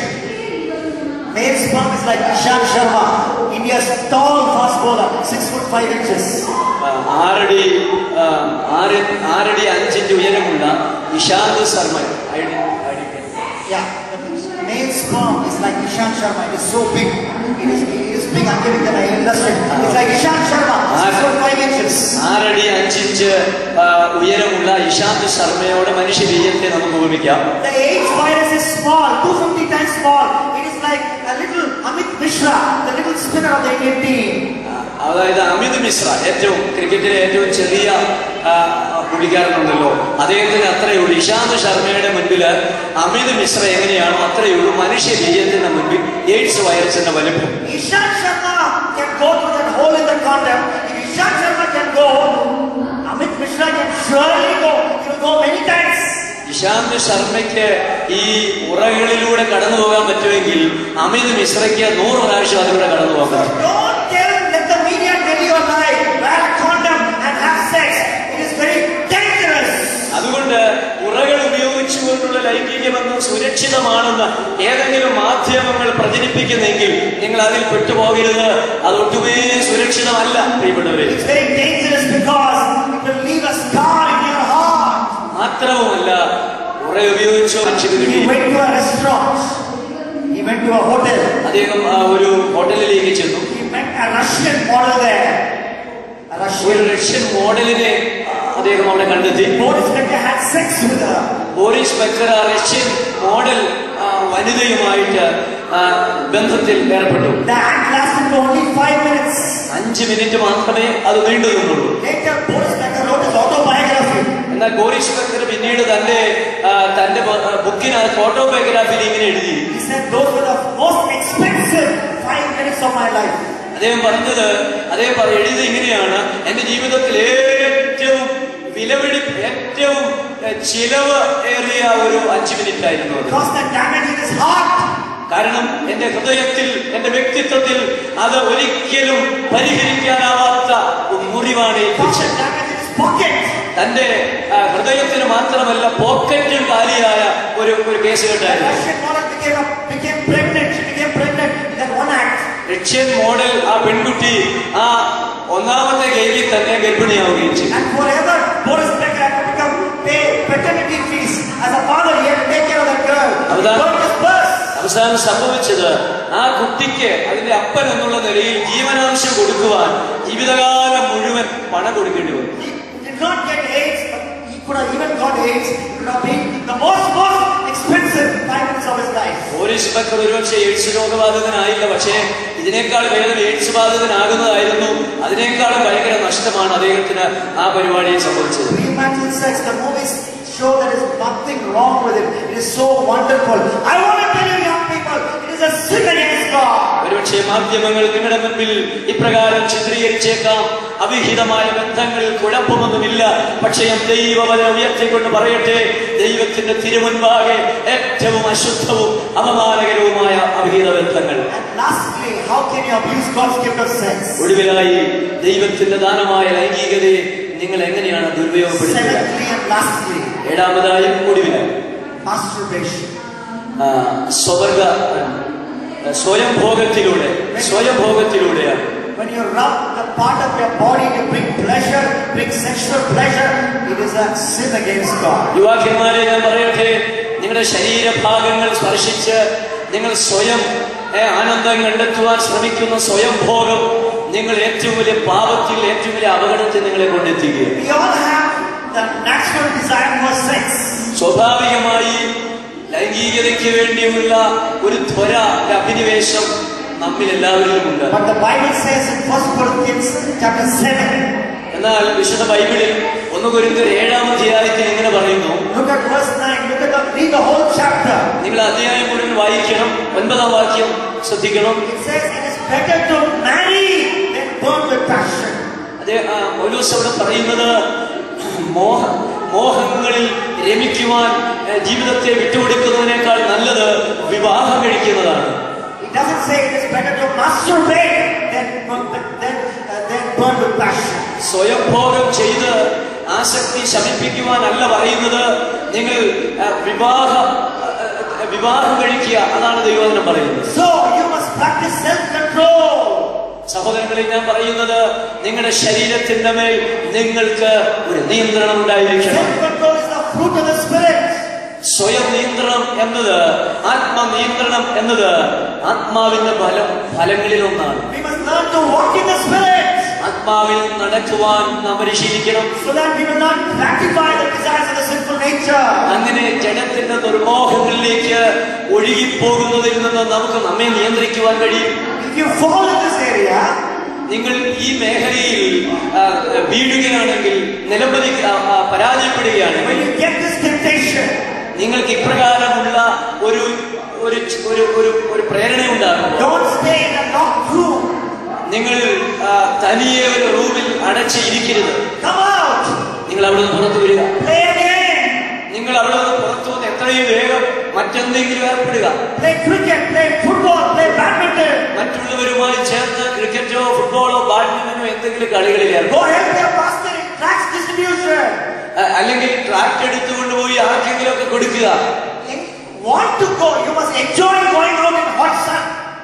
Male sperm is like Ishan Sharma, India's tall fast bowler, 6 foot 5 inches. ആ, ആറടി ആ, ആറ് ആറടി അഞ്ചിന്റെ ഉയരമുള്ള ഇഷാന്ത് ശർമ്മ ഐഡി- ഐഡി- Yeah, the male sperm is like Ishan Sharma. It is so big. It is, it is big. I'm giving them an illustration. It's like Ishan Sharma, 6 foot 5 inches. ആറടി അഞ്ചിഞ്ച് ആ, ഉയരമുള്ള ഇഷാന്ത് ശർമ്മയോട് മനുഷ്യ ബീജത്തെ നമുക്ക് ഉപമിക്കാം The AIDS virus is small, 250 times small. It is like a little Amit Mishra, the little spinner of the Indian team. അതായത് അമിത് മിശ്ര ഏറ്റവും ക്രിക്കറ്റിലെ ഏറ്റവും ചെറിയ ആ, പുള്ളിക്കാരനുണ്ടല്ലോ അദ്ദേഹത്തിന് അത്രയേ ഉള്ളൂ ഇഷാന്ത് ശർമ്മയുടെ മുൻപിൽ അമിത് മിശ്ര എങ്ങനെയാണോ അത്രയേ ഉള്ളൂ മനുഷ്യ ബീജത്തിന്റെ മുൻപിൽ എയ്ഡ്സ് വൈറസിന്റെ വലുപ്പം Ishan Sharma can go through that hole in the condom. If Ishan Sharma can go, Amit Mishra can surely go. He will go many times. Ishant ശർമ്മയ്ക്ക് ഈ ഉറകളിലൂടെ കടന്നു പോകാൻ പറ്റുമെങ്കിൽ അമിത് മിശ്രയ്ക്ക് നൂറ് പ്രാവശ്യം അതിലൂടെ കടന്നു പോകാൻ പറ്റും Don't tell, let the media tell you a lie. Wear a condom and have sex. It is very dangerous. അതുകൊണ്ട് ഉറകൾ ഉപയോഗിച്ചുകൊണ്ടുള്ള ലൈംഗിക ബന്ധം സുരക്ഷിതമാണെന്ന് ഏതെങ്കിലും മാധ്യമങ്ങൾ പ്രചരിപ്പിക്കുന്നെങ്കിൽ പ്രിയപ്പെട്ടവരെ It's very dangerous because it will leave a scar in your heart. മാത്രവുമല്ല കുറെ ഉപയോഗിച്ചോ മനുഷ്യന് He കിട്ടി went to a restaurant. He went to a hotel. അദ്ദേഹം ആ ഒരു ഹോട്ടലിലേക്ക് ചെന്നു He met a Russian model there. A ഒരു Russian. റഷ്യൻ മോഡലിനെ അദ്ദേഹം അവിടെ കണ്ടെത്തി Boris Becker had sex with her. Boris Becker ആ റഷ്യൻ മോഡൽ ആ, വനിതയുമായിട്ട് ആ, ബന്ധത്തിൽ ഏർപ്പെട്ടു The act lasted for only five minutes. അഞ്ച് മിനിറ്റ് മാത്രമേ അത് നീണ്ടു നിന്നുള്ളൂ Later, Boris Becker wrote his autobiography. എന്നാൽ ബോറിസ് ബക്കർ പിന്നീട് തന്റെ ആ, തന്റെ ബുക്കിനകത്ത് ഓട്ടോബയോഗ്രാഫിയിൽ ഇങ്ങനെ എഴുതി He said, Those were the most expensive five minutes of my life. അദ്ദേഹം പറഞ്ഞത് അദ്ദേഹം പറ- എഴുതിയത് ഇങ്ങനെയാണ് എന്റെ ജീവിതത്തിൽ ഏറ്റവും വിലപിടി ഏറ്റവും ഏഹ്, ചിലവ് ഏറിയ ഒരു അഞ്ച് മിനിറ്റ് ആയിരുന്നു അത് Because the damage in his heart. കാരണം എന്റെ ഹൃദയത്തിൽ എന്റെ വ്യക്തിത്വത്തിൽ അത് ഒരിക്കലും പരിഹരിക്കാനാവാത്ത മുറിവാണ് Because ഏൽപ്പിച്ചത് the damage in his pocket. തന്റെ ആ, ഹൃദയത്തിന് മാത്രമല്ല പോക്കറ്റും കാലിയായ ഒരു ഒരു കേസ് The കേട്ടായിരുന്നു Russian model became, a, became pregnant. She became pregnant in that one act. Russian model ആ പെൺകുട്ടി ആ ഒന്നാമത്തെ ഗെയിലിൽ തന്നെ ഗർഭിണിയാവുകയും ചെയ്തു And forever, Boris Becker had to become pay paternity fees. As a father, he had to take care of that girl. He Avada- burned his purse. അവസാനം സംഭവിച്ചത് ആ കുട്ടിക്ക് അതിന്റെ അപ്പൻ എന്നുള്ള നിലയിൽ ജീവനാംശം കൊടുക്കുവാൻ ജീവിതകാലം മുഴുവൻ പണം കൊടുക്കേണ്ടി വന്നു He did not get AIDS, but he could have even got AIDS. It could have been the most, most expensive five minutes of his life. Boris Becker ഒരുപക്ഷെ എയ്ഡ്സ് രോഗബാധിതനായില്ല പക്ഷേ ഇതിനേക്കാൾ വേദന എയ്ഡ്സ് ബാധിതനാകുന്നതായിരുന്നു അതിനേക്കാളും ഭയങ്കര നഷ്ടമാണ് അദ്ദേഹത്തിന് ആ പരിപാടിയിൽ സംഭവിച്ചത് Premarital sex, the movies show there is nothing wrong with it. It is so wonderful. I want to tell you, young people, it is a sin against God. ഒരുപക്ഷെ മാധ്യമങ്ങൾ നിങ്ങളുടെ മുൻപിൽ ഇപ്രകാരം ചിത്രീകരിച്ചേക്കാം അവിഹിതമായ ബന്ധങ്ങളിൽ കുഴപ്പമൊന്നുമില്ല പക്ഷേ ഞാൻ ദൈവവരെ ഉയർത്തിക്കൊണ്ട് പറയട്ടെ ദൈവത്തിന്റെ തിരുമുൻപാകെ ഏറ്റവും അശുദ്ധവും അപമാനകരവുമായ അവിഹിത ബന്ധങ്ങൾ And lastly, how can you abuse God's gift of sex? ഒടുവിലായി ദൈവത്തിന്റെ ദാനമായ ലൈംഗികതയെ നിങ്ങൾ എങ്ങനെയാണ് ദുരുപയോഗപ്പെടുത്തുക Seventhly and lastly, ഏഴാമതായും ഒടുവിലായി masturbation. ആ, സ്വവർഗ ആ, സ്വയം ഭോഗത്തിലൂടെ സ്വയം ഭോഗത്തിലൂടെയാണ് When you rub the part of your body to bring pleasure, bring sexual pleasure, it is a sin against God. യുവാക്കന്മാരെ ഞാൻ പറയട്ടെ നിങ്ങളുടെ ശരീരഭാഗങ്ങൾ സ്പർശിച്ച് നിങ്ങൾ സ്വയം ഏ, ആനന്ദം കണ്ടെത്തുവാൻ ശ്രമിക്കുന്ന സ്വയം ഭോഗം നിങ്ങൾ ഏറ്റവും വലിയ പാപത്തിൽ ഏറ്റവും വലിയ അപകടത്തിൽ നിങ്ങളെ കൊണ്ടെത്തിക്കുക We all have the natural desire for sex. സ്വാഭാവികമായി ലൈംഗികതയ്ക്ക് വേണ്ടിയുള്ള ഒരു ത്വര ഒരു അഭിനിവേശം നമ്മിൽ എല്ലാവരിലും ഉണ്ട് But the Bible says in 1 Corinthians chapter 7, എന്നാൽ വിശുദ്ധ ബൈബിളിൽ ഒന്ന് കുരുന്തർ ഏഴാം അധ്യായത്തിൽ ഇങ്ങനെ പറയുന്നു look at verse 9, look at the, read the whole chapter. നിങ്ങൾ അധ്യായം മുഴുവൻ വായിക്കണം ഒൻപതാം വാക്യം ശ്രദ്ധിക്കണം It says it is better to marry than burn with passion. അതേ ആ, പൗലോസ് അവിടെ പറയുന്നത് മോഹ മോഹങ്ങളിൽ രമിക്കുവാൻ ഏ, ജീവിതത്തെ വിട്ടുകൊടുക്കുന്നതിനേക്കാൾ നല്ലത് വിവാഹം കഴിക്കുന്നതാണ് It doesn't say it is better to masturbate than, than, uh, than burn with passion. സ്വയം ഭോഗം ചെയ്ത് ആസക്തി ശമിപ്പിക്കുവാനല്ല പറയുന്നത് നിങ്ങൾ ആ, വിവാഹ ആ, ആ, വിവാഹം കഴിക്കുക അതാണ് ദൈവവചനം പറയുന്നത് So you must practice self-control. സഹോദരങ്ങളെ ഞാൻ പറയുന്നത് നിങ്ങളുടെ ശരീരത്തിന്റെ മേൽ നിങ്ങൾക്ക് ഒരു നിയന്ത്രണം ഉണ്ടായിരിക്കണം Self-control is the fruit of the Spirit. സ്വയം നിയന്ത്രണം എന്നത് ആത്മനിയന്ത്രണം എന്നത് ആത്മാവിന്റെ ഫലം ഫലങ്ങളിൽ ഒന്നാണ് We must learn to walk in the Spirit ആത്മാവിൽ നടക്കുവാൻ നാം പരിശീലിക്കണം so that we will not gratify the desires of the sinful nature. അങ്ങനെ ജഡത്തിന്റെ ദുർമോഹങ്ങളിലേക്ക് ഒഴുകിപ്പോകുന്നതിൽ നിന്ന് നമുക്ക് നമ്മെ നിയന്ത്രിക്കുവാൻ കഴിയും If you fall in this area, നിങ്ങൾ ഈ മേഖലയിൽ ആ, വീഴുകയാണെങ്കിൽ നിലപതി ആ, ആ, പരാജയപ്പെടുകയാണെങ്കിൽ when you get this temptation, നിങ്ങൾക്ക് ഇപ്രകാരമുള്ള ഒരു ഒരു ഒരു ഒരു ഒരു പ്രേരണ ഉണ്ടാകും don't stay in a locked room. നിങ്ങൾ ആ, തനിയെ ഒരു റൂമിൽ അടച്ചിരിക്കരുത് Come out. നിങ്ങൾ അവിടെ നിന്ന് പുറത്തു വരിക Play again. നിങ്ങൾ അവിടെ നിന്ന് പുറത്തു വന്ന് എത്രയും വേഗം മറ്റെന്തെങ്കിലും ഏർപ്പെടുക Play cricket, play football, play badminton. മറ്റുള്ളവരുമായി ചേർന്ന് ക്രിക്കറ്റോ ഫുട്ബോളോ ബാഡ്മിന്റനോ എന്തെങ്കിലും കളികളിൽ Go ഏർപ്പെടുക help your pastor in tracts distribution. ആ, അല്ലെങ്കിൽ ട്രാക്ട് എടുത്തുകൊണ്ട് പോയി ആർക്കെങ്കിലും ഒക്കെ കൊടുക്കുക Want to go, you must enjoy going out in hot sun.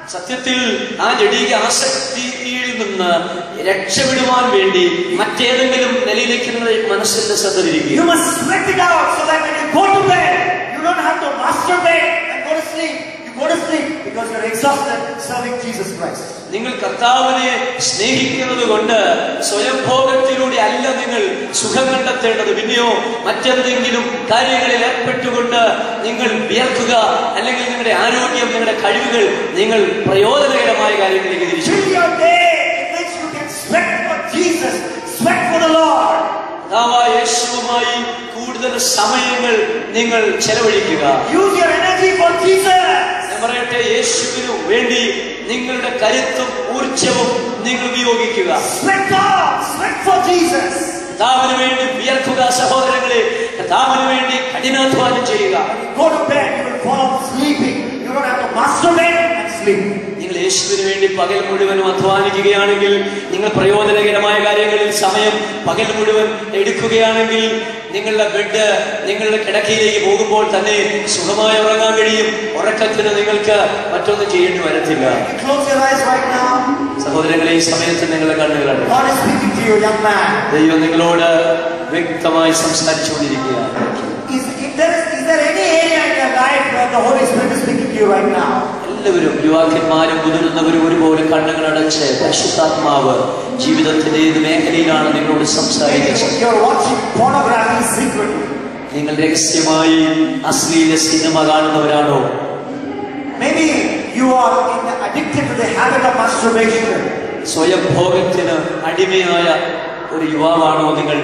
സത്യത്തിൽ ആ ജഡീക ആസക്തിയിൽ നിന്ന് രക്ഷപ്പെടുവാൻ വേണ്ടി മറ്റേതെങ്കിലും നിലയിലേക്ക് നിങ്ങളുടെ മനസ്സിന്റെ ശ്രദ്ധ തിരിക്കുക You must sweat it out so that when you go to bed, you don't have to masturbate and go to sleep. You go to sleep because you're exhausted serving Jesus Christ. നിങ്ങൾ കർത്താവിനെ സ്നേഹിക്കുന്നത് കൊണ്ട് സ്വയംഭോഗത്തിലൂടെ അല്ല നിങ്ങൾ സുഖം കണ്ടെത്തേണ്ടത് പിന്നെയോ മറ്റെന്തെങ്കിലും കാര്യങ്ങളിൽ ഏർപ്പെട്ടുകൊണ്ട് നിങ്ങൾ വിയർക്കുക അല്ലെങ്കിൽ നിങ്ങളുടെ ആരോഗ്യം നിങ്ങളുടെ കഴിവുകൾ നിങ്ങൾ പ്രയോജനകരമായ കാര്യങ്ങളിലേക്ക് തിരിച്ചു Fill your day in which you can sweat for Jesus, sweat for the Lord. കർത്താവായ യേശുവുമായി കൂടുതൽ സമയങ്ങൾ നിങ്ങൾ ചെലവഴിക്കുക Use your energy for Jesus. ഞാൻ പറയട്ടെ യേശുവിനു വേണ്ടി നിങ്ങളുടെ കരുത്തും ഊർജവും നിങ്ങൾ ഉപയോഗിക്കുക Sweat out, sweat for Jesus. കർത്താവിന് വേണ്ടി വിയർക്കുക സഹോദരങ്ങളെ കർത്താവിന് വേണ്ടി കഠിനാധ്വാനം ചെയ്യുക Go to bed, you will fall off sleeping. You don't have to masturbate and sleep. നിങ്ങൾ യേശുവിന് വേണ്ടി പകൽ മുഴുവനും അധ്വാനിക്കുകയാണെങ്കിൽ നിങ്ങൾ പ്രയോജനകരമായ കാര്യങ്ങളിൽ സമയം പകൽ മുഴുവൻ എടുക്കുകയാണെങ്കിൽ നിങ്ങളുടെ ബെഡ് നിങ്ങളുടെ കിടക്കയിലേക്ക് പോകുമ്പോൾ തന്നെ സുഖമായി ഉറങ്ങാൻ കഴിയും ഉറക്കത്തിന് നിങ്ങൾക്ക് മറ്റൊന്നും ചെയ്യേണ്ടി വരത്തില്ല You close your eyes right now. സഹോദരങ്ങളെ ഈ സമയത്ത് നിങ്ങളുടെ കണ്ണുകളുണ്ട് God is speaking to you, young man. ദൈവം നിങ്ങളോട് വ്യക്തമായി സംസാരിച്ചുകൊണ്ടിരിക്കുക Is, if there is, is there any area in your life where the Holy Spirit is speaking to you right now? എല്ലാവരും യുവാക്കന്മാരും മുതിർന്നവരും ഒരുപോലെ കണ്ണുകളടച്ച് പരിശുദ്ധാത്മാവ് ജീവിതത്തിന്റെ ഏത് മേഖലയിലാണ് നിങ്ങളോട് Maybe സംസാരിക്കുന്നത് you're watching pornography secretly. നിങ്ങൾ രഹസ്യമായി അശ്ലീല സിനിമ കാണുന്നവരാണോ Maybe you are in, addicted to the habit of masturbation. സ്വയം ഭോഗത്തിന് അടിമയായ ഒരു യുവാവാണോ നിങ്ങൾ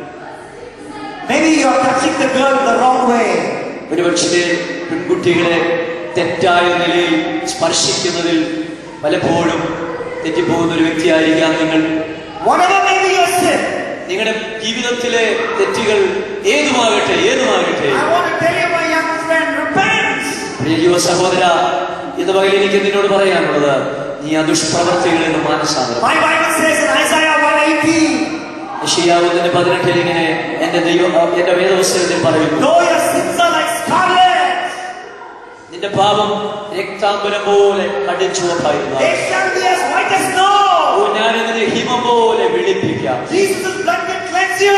Maybe you are touching the girl the wrong way. ഒരുപക്ഷെ പെൺകുട്ടികളെ തെറ്റായ നിലയിൽ സ്പർശിക്കുന്നതിൽ പലപ്പോഴും തെറ്റിപ്പോകുന്ന ഒരു വ്യക്തിയായിരിക്കാം നിങ്ങൾ Whatever may be your sin, നിങ്ങളുടെ ജീവിതത്തിലെ തെറ്റുകൾ ഏതുമാകട്ടെ ഏതുമാകട്ടെ I want to tell you, my young friend, repent. പ്രിയ യുവ സഹോദര ഇത് പകൽ എനിക്ക് നിന്നോട് പറയാനുള്ളത് നീ ആ ദുഷ്പ്രവർത്തികളിൽ നിന്ന് മാനസാന്തരം My Bible says in Isaiah 118, യശയ്യാവുന്നതിന്റെ പതിനെട്ടിൽ ഇങ്ങനെ എന്റെ ദൈവം എന്റെ വേദപുസ്തകത്തിൽ പറയുന്നു though your sins are like scarlet, നിന്റെ പാപം രക്താംബരം പോലെ കടിച്ചുവപ്പായിരുന്നു they shall be as white as oh snow. ഞാനതിനെ ഹിമം പോലെ വെളുപ്പിക്കാം Jesus' blood can cleanse you.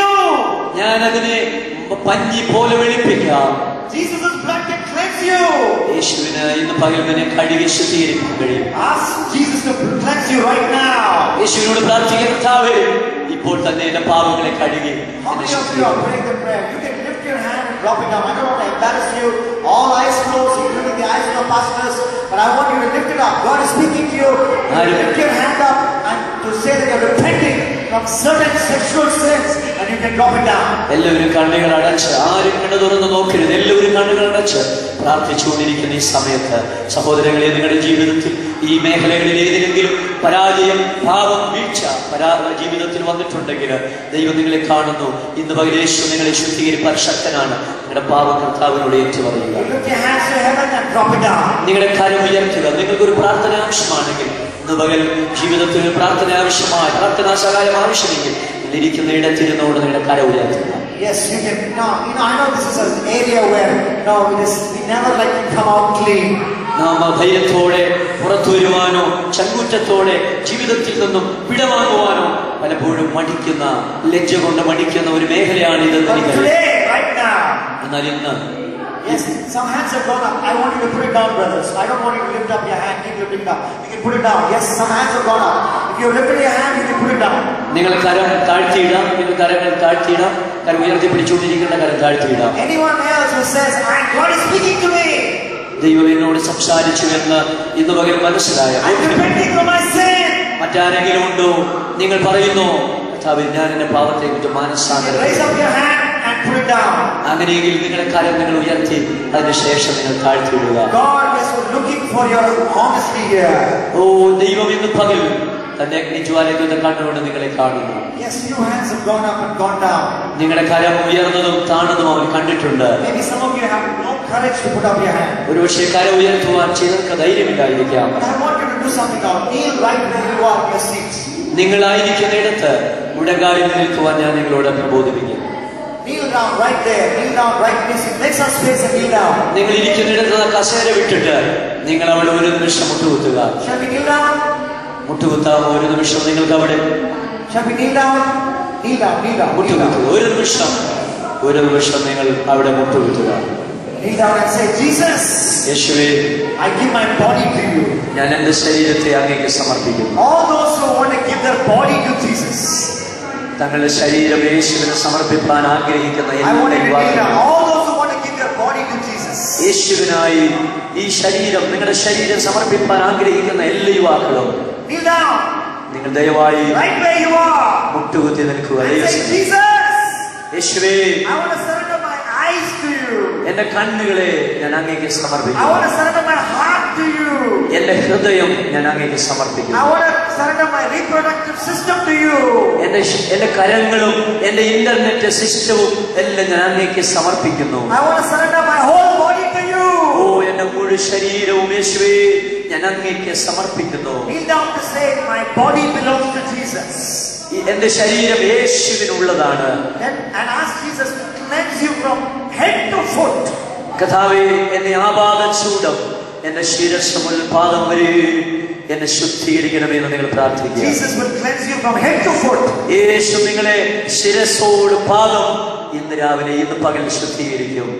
ഞാനതിനെ പഞ്ഞി പോലെ വെളുപ്പിക്കാം Jesus' blood can cleanse you. യേശുവിന് ഇന്ന് പകൽ തന്നെ കഴുകി ശുദ്ധീകരിക്കാൻ കഴിയും Ask Jesus to cleanse you right now. യേശുവിനോട് പ്രാർത്ഥിക്കുന്ന കർത്താവേ ഇപ്പോൾ തന്നെ എന്റെ പാപങ്ങളെ കഴുകി How എന്നെ many of you are ശുദ്ധീകരിക്കണം. praying the prayer? You can lift your hand and drop it down. I don't want to embarrass you. All eyes closed, including the eyes of the pastors. But I want you to lift it up. God is speaking to you. You I- lift your hand up and to say that you're repenting from certain sexual sins and you can drop it down. എല്ലാവരും കണ്ണുകൾ അടച്ച് ആരും കണ്ണു തുറന്ന് നോക്കരുത് എല്ലാവരും കണ്ണുകൾ അടച്ച് പ്രാർത്ഥിച്ചുകൊണ്ടിരിക്കുന്ന ഈ സമയത്ത് സഹോദരങ്ങളെ നിങ്ങളുടെ ജീവിതത്തിൽ ഈ മേഖലകളിൽ ഏതെങ്കിലും പരാജയം പാപം വീഴ്ച പരാ ജീവിതത്തിൽ വന്നിട്ടുണ്ടെങ്കിൽ ദൈവം നിങ്ങളെ കാണുന്നു ഇന്ന് പകലേശു നിങ്ങളെ ശുദ്ധീകരിപ്പാൻ ശക്തനാണ് നിങ്ങളുടെ പാപം കർത്താവിനോട് ഏറ്റു പറയുക You lift your hands to heaven and drop it down. നിങ്ങളുടെ കരം ഉയർത്തുക നിങ്ങൾക്കൊരു പ്രാർത്ഥന ആവശ്യമാണെങ്കിൽ ഇന്ന് പകൽ ജീവിതത്തിൽ ഒരു പ്രാർത്ഥന ആവശ്യമായ പ്രാർത്ഥനാ സഹായം ആവശ്യമെങ്കിൽ ഇരിക്കുന്ന ഇടത്തിരുന്നോട് നിങ്ങളുടെ കരം ഉയർത്തുക Yes, you can. Now, you know, I know this is an area where, no, it is, we never like to come out clean. നാം ധൈര്യത്തോടെ പുറത്തു വരുവാനോ ചങ്കൂറ്റത്തോടെ ജീവിതത്തിൽ നിന്നും വിടവാങ്ങുവാനോ പലപ്പോഴും മടിക്കുന്ന ലജ്ജ കൊണ്ട് മടിക്കുന്ന ഒരു മേഖലയാണ് ഇതെന്ന് But എനിക്കറിയാം today, right now, എന്നാൽ ഇന്ന് Yes, some hands have gone up. I want you to put it down, brothers. I don't want you to lift up your hand. Keep lifting it up. You can put it down. Yes, some hands have gone up. If you lifted your hand, you can put it down. നിങ്ങൾ കരം താഴ്ത്തിയിടാം നിങ്ങൾ കരങ്ങൾ താഴ്ത്തിയിടാം കരം ഉയർത്തി പിടിച്ചുകൊണ്ടിരിക്കേണ്ട കരം താഴ്ത്തിയിടാം Anyone else who says, I, God is speaking to me. ദൈവം എന്നോട് സംസാരിച്ചു എന്ന് ഇന്ന് പകൽ മനസ്സിലായ I'm repenting for my sin. മറ്റാരെങ്കിലും ഉണ്ടോ നിങ്ങൾ പറയുന്നു കർത്താവേ, ഞാൻ എന്റെ പാവത്തെ കുറിച്ച് You മാനസാന്തരം raise up your hand and put it down. അങ്ങനെയെങ്കിൽ നിങ്ങളുടെ കരം നിങ്ങൾ ഉയർത്തി അതിനുശേഷം നിങ്ങൾ താഴ്ത്തിയിടുക God is looking for your honesty here. ഓ ദൈവം ഇന്ന് പകൽ തന്റെ അഗ്നിജ്വാലയുടെ കണ്ണുകൊണ്ട് നിങ്ങളെ കാണുന്നു Yes, few hands have gone up and gone down. നിങ്ങളുടെ കരം ഉയർന്നതും താണതും അവൻ കണ്ടിട്ടുണ്ട് Maybe some of you have no courage to put up your hand. ഒരുപക്ഷെ കരം ഉയർത്തുവാൻ ചിലർക്ക് ധൈര്യമില്ലായിരിക്കാം But I want you to do something now. Kneel right where you are in your seats. നിങ്ങളായിരിക്കുന്നിടത്ത് മുടങ്ങായി നിൽക്കുവാൻ ഞാൻ നിങ്ങളോട് പ്രബോധിപ്പിക്കും Kneel down right there. Kneel down right in your seat. Make some space and kneel down. നിങ്ങൾ ഇരിക്കുന്നിടത്ത് ആ കസേര വിട്ടിട്ട് നിങ്ങൾ അവിടെ ഒരു നിമിഷം മുട്ടുകുത്തുക Shall we kneel down? മുട്ടുകുത്താമോ ഒരു നിമിഷം നിങ്ങൾക്ക് അവിടെ Shall we kneel down? Kneel down, kneel down, kneel മുട്ടുകുത്തുക down. ഒരു നിമിഷം ഒരു നിമിഷം നിങ്ങൾ അവിടെ മുട്ടുകുത്തുക Kneel down and say, Jesus, യേശുവേ I give my body to you. ഞാൻ എന്റെ ശരീരത്തെ അങ്ങേക്ക് സമർപ്പിക്കുന്നു All those who want to give their body to Jesus, തങ്ങളുടെ ശരീരം യേശുവിന് സമർപ്പിക്കാൻ ആഗ്രഹിക്കുന്ന I എല്ലാ want you to kneel down. യുവാക്കളും All those who want to give their body to Jesus, യേശുവിനായി ഈ ശരീരം നിങ്ങളുടെ ശരീരം സമർപ്പിക്കാൻ ആഗ്രഹിക്കുന്ന എല്ലാ യുവാക്കളും kneel down നിങ്ങൾ ദയവായി right where you are. മുട്ടുകുത്തി നിൽക്കുക And say, ദൈവസന്നിധിയിൽ. Jesus, യേശുവേ I want to surrender my eyes to you. എന്റെ കണ്ണുകളെ ഞാൻ അങ്ങേക്ക് I want സമർപ്പിക്കുന്നു to surrender my heart to you. എന്റെ ഹൃദയം ഞാൻ അങ്ങേക്ക് I സമർപ്പിക്കുന്നു want to surrender my reproductive system to you. എന്റെ ശ- എന്റെ കരങ്ങളും എന്റെ ഇന്റർനെറ്റ് സിസ്റ്റവും എല്ലാം ഞാൻ അങ്ങേക്ക് സമർപ്പിക്കുന്നു I want to surrender my whole body to you. ഓ എന്റെ മുഴു ശരീരവും യേശുവേ ഞാൻ അങ്ങേക്ക് സമർപ്പിക്കുന്നു Kneel down to say, My body belongs to Jesus. ഈ എന്റെ ശരീരം യേശുവിനുള്ളതാണ് And, and ask Jesus to cleanse you from head to foot. കഥാവേ എന്നെ ആപാദചൂടം എന്റെ ശിരസ് മുതൽ പാദം വരെ എന്നെ ശുദ്ധീകരിക്കണമെന്ന് നിങ്ങൾ പ്രാർത്ഥിക്കുക Jesus will cleanse you from head to foot. യേശു നിങ്ങളെ ശിരസോട് പാദം ഇന്ന് രാവിലെ ഇന്ന് പകൽ ശുദ്ധീകരിക്കും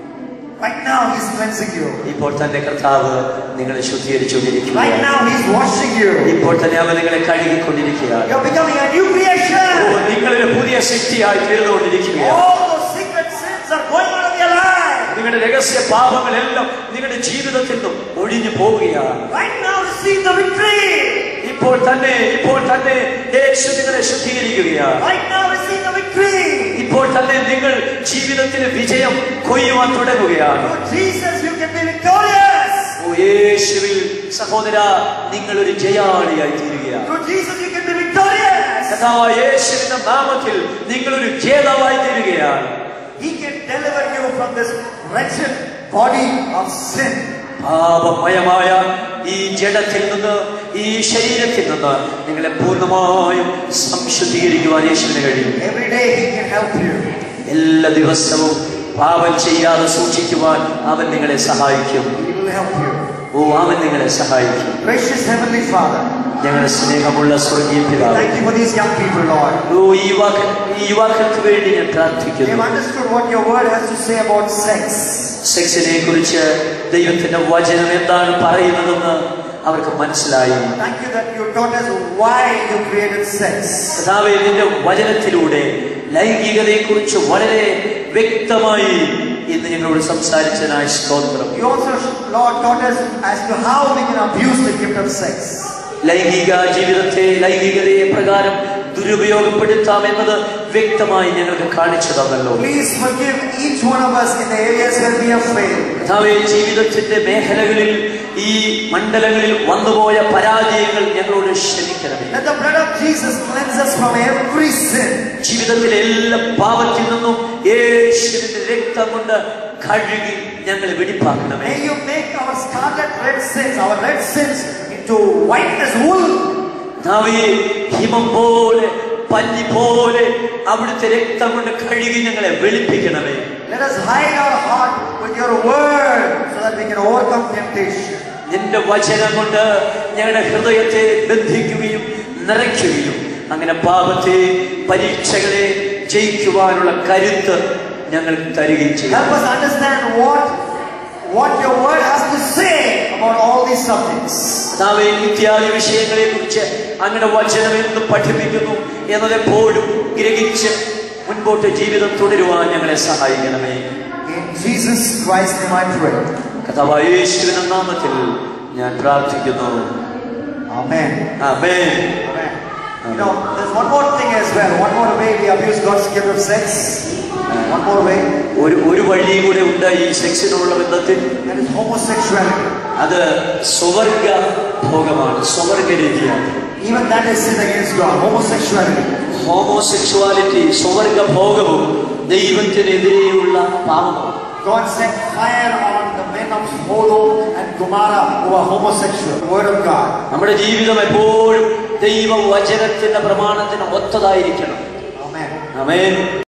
Right now, He's cleansing you. ഇപ്പോൾ തന്നെ കർത്താവ് നിങ്ങളെ Right ശുദ്ധീകരിച്ചുകൊണ്ടിരിക്കുക now, He's washing you. ഇപ്പോൾ തന്നെ അവൻ നിങ്ങളെ കഴുകിക്കൊണ്ടിരിക്കുകയാണ് You're becoming a new oh, creation. നിങ്ങളൊരു പുതിയ സൃഷ്ടിയായി തീർന്നുകൊണ്ടിരിക്കുകയാണ് All those secret sins are going out of your life. നിങ്ങളുടെ രഹസ്യ പാപങ്ങളെല്ലാം നിങ്ങളുടെ ജീവിതത്തിൽ നിന്നും ഒഴിഞ്ഞു പോവുകയാണ് Right now, receive the victory. ഇപ്പോൾ തന്നെ ഇപ്പോൾ തന്നെ യേശു നിങ്ങളെ ശുദ്ധീകരിക്കുകയാണ് Right now, receive the victory. ഇപ്പോൾ തന്നെ നിങ്ങൾ ജീവിതത്തിൽ വിജയം കൊയ്യുവാൻ തുടങ്ങുകയാണ് Through Jesus, you can be victorious. ഓ യേശുവിൽ സഹോദര നിങ്ങൾ ഒരു ജയാളിയായി തീരുകയാണ് Through Jesus, you can be victorious. കഥാവായ യേശുവിന്റെ നാമത്തിൽ നിങ്ങൾ ഒരു ജേതാവായി തീരുകയാണ് He can deliver you from this wretched body of sin. പാപമയമായ ഈ ജഡത്തിൽ നിന്ന് ഈ ശരീരത്തിൽ നിന്ന് നിങ്ങളെ പൂർണ്ണമായും സംശുദ്ധീകരിക്കുവാൻ യേശുവിന് കഴിയും Every day, He can help you. എല്ലാ ദിവസവും പാപം ചെയ്യാതെ സൂക്ഷിക്കുവാൻ അവൻ നിങ്ങളെ സഹായിക്കും He will help you. ഓ അവൻ നിങ്ങളെ സഹായിക്കും Gracious Heavenly Father, ഞങ്ങളുടെ സ്നേഹമുള്ള സ്വർഗീയ പിതാവ് thank you for these young people, Lord. ഓ ഈ യുവാക്കൾ ഈ യുവാക്കൾക്ക് വേണ്ടി ഞാൻ They've പ്രാർത്ഥിക്കുന്നു understood what your word has to say about sex. സെക്സിനെ കുറിച്ച് ദൈവത്തിന്റെ വചനം എന്താണ് പറയുന്നതെന്ന് അവർക്ക് മനസ്സിലായി Thank you that you taught us why you created sex. കഥാവെ നിന്റെ വചനത്തിലൂടെ ലൈംഗികതയെ കുറിച്ച് വളരെ വ്യക്തമായി ഇന്ന് ഞങ്ങളോട് സംസാരിച്ചതിനായി സ്തോത്രം You also, Lord, taught us as to how we can abuse the gift of sex. ലൈംഗിക ജീവിതത്തെ ലൈംഗികതയെ പ്രകാരം ദുരുപയോഗപ്പെടുത്താം എന്നത് വ്യക്തമായി ഞങ്ങൾക്ക് കാണിച്ചു തന്നല്ലോ Please forgive each one of us in the areas where we have failed. കർത്താവേ ജീവിതത്തിന്റെ മേഖലകളിൽ ഈ മണ്ഡലങ്ങളിൽ വന്നുപോയ പരാജയങ്ങൾ ഞങ്ങളോട് ക്ഷമിക്കണമേ Let the blood of Jesus cleanse us from every sin. ജീവിതത്തിലെ എല്ലാ പാപത്തിൽ നിന്നും യേശുവിന്റെ രക്തം കൊണ്ട് കഴുകി ഞങ്ങളെ വെടിപ്പാക്കണമേ May you make our scarlet red sins, our red sins, into white as wool. കർത്താവേ ഹിമം പോലെ പഞ്ഞി പോലെ അവിടുത്തെ രക്തം കൊണ്ട് കഴുകി ഞങ്ങളെ വെളുപ്പിക്കണമേ Let us hide our heart with your word so that we can overcome temptation. നിന്റെ വചനം കൊണ്ട് ഞങ്ങളുടെ ഹൃദയത്തെ ബന്ധിക്കുകയും നിറയ്ക്കുകയും അങ്ങനെ പാപത്തെ പരീക്ഷകളെ ജയിക്കുവാനുള്ള കരുത്ത് ഞങ്ങൾ തരികയും ചെയ്യും Help us understand what, what your word has to say about all these subjects. കർത്താവേ ഇത്യാദി വിഷയങ്ങളെ കുറിച്ച് അങ്ങനെ വചനം എന്ത് പഠിപ്പിക്കുന്നു എന്നതെപ്പോഴും ഗ്രഹിച്ച് മുൻപോട്ട് ജീവിതം തുടരുവാൻ ഞങ്ങളെ സഹായിക്കണമേ In Jesus Christ's name I pray. കർത്താവായ യേശുവിന്റെ നാമത്തിൽ ഞാൻ പ്രാർത്ഥിക്കുന്നു Amen. Amen Amen. You know, there's one more thing as well. One more way we abuse God's gift of sex. One more way. ഒരു ഒരു വഴിയും കൂടെ ഉണ്ട് ഈ സെക്സിനുള്ള ബന്ധത്തിൽ That is homosexuality. അത് സ്വവർഗ ഭോഗമാണ് സ്വവർഗരീതിയാണ് Even that is sin against God. Homosexuality. Homosexuality സ്വവർഗ ഭോഗവും ദൈവത്തിനെതിരെയുള്ള പാപമാണ് God sent fire on the men of Sodom and Gomorrah who were homosexual. The word of God. നമ്മുടെ ജീവിതം എപ്പോഴും ദൈവ വചനത്തിന്റെ പ്രമാണത്തിന് ഒത്തതായിരിക്കണം Amen. ആമേൻ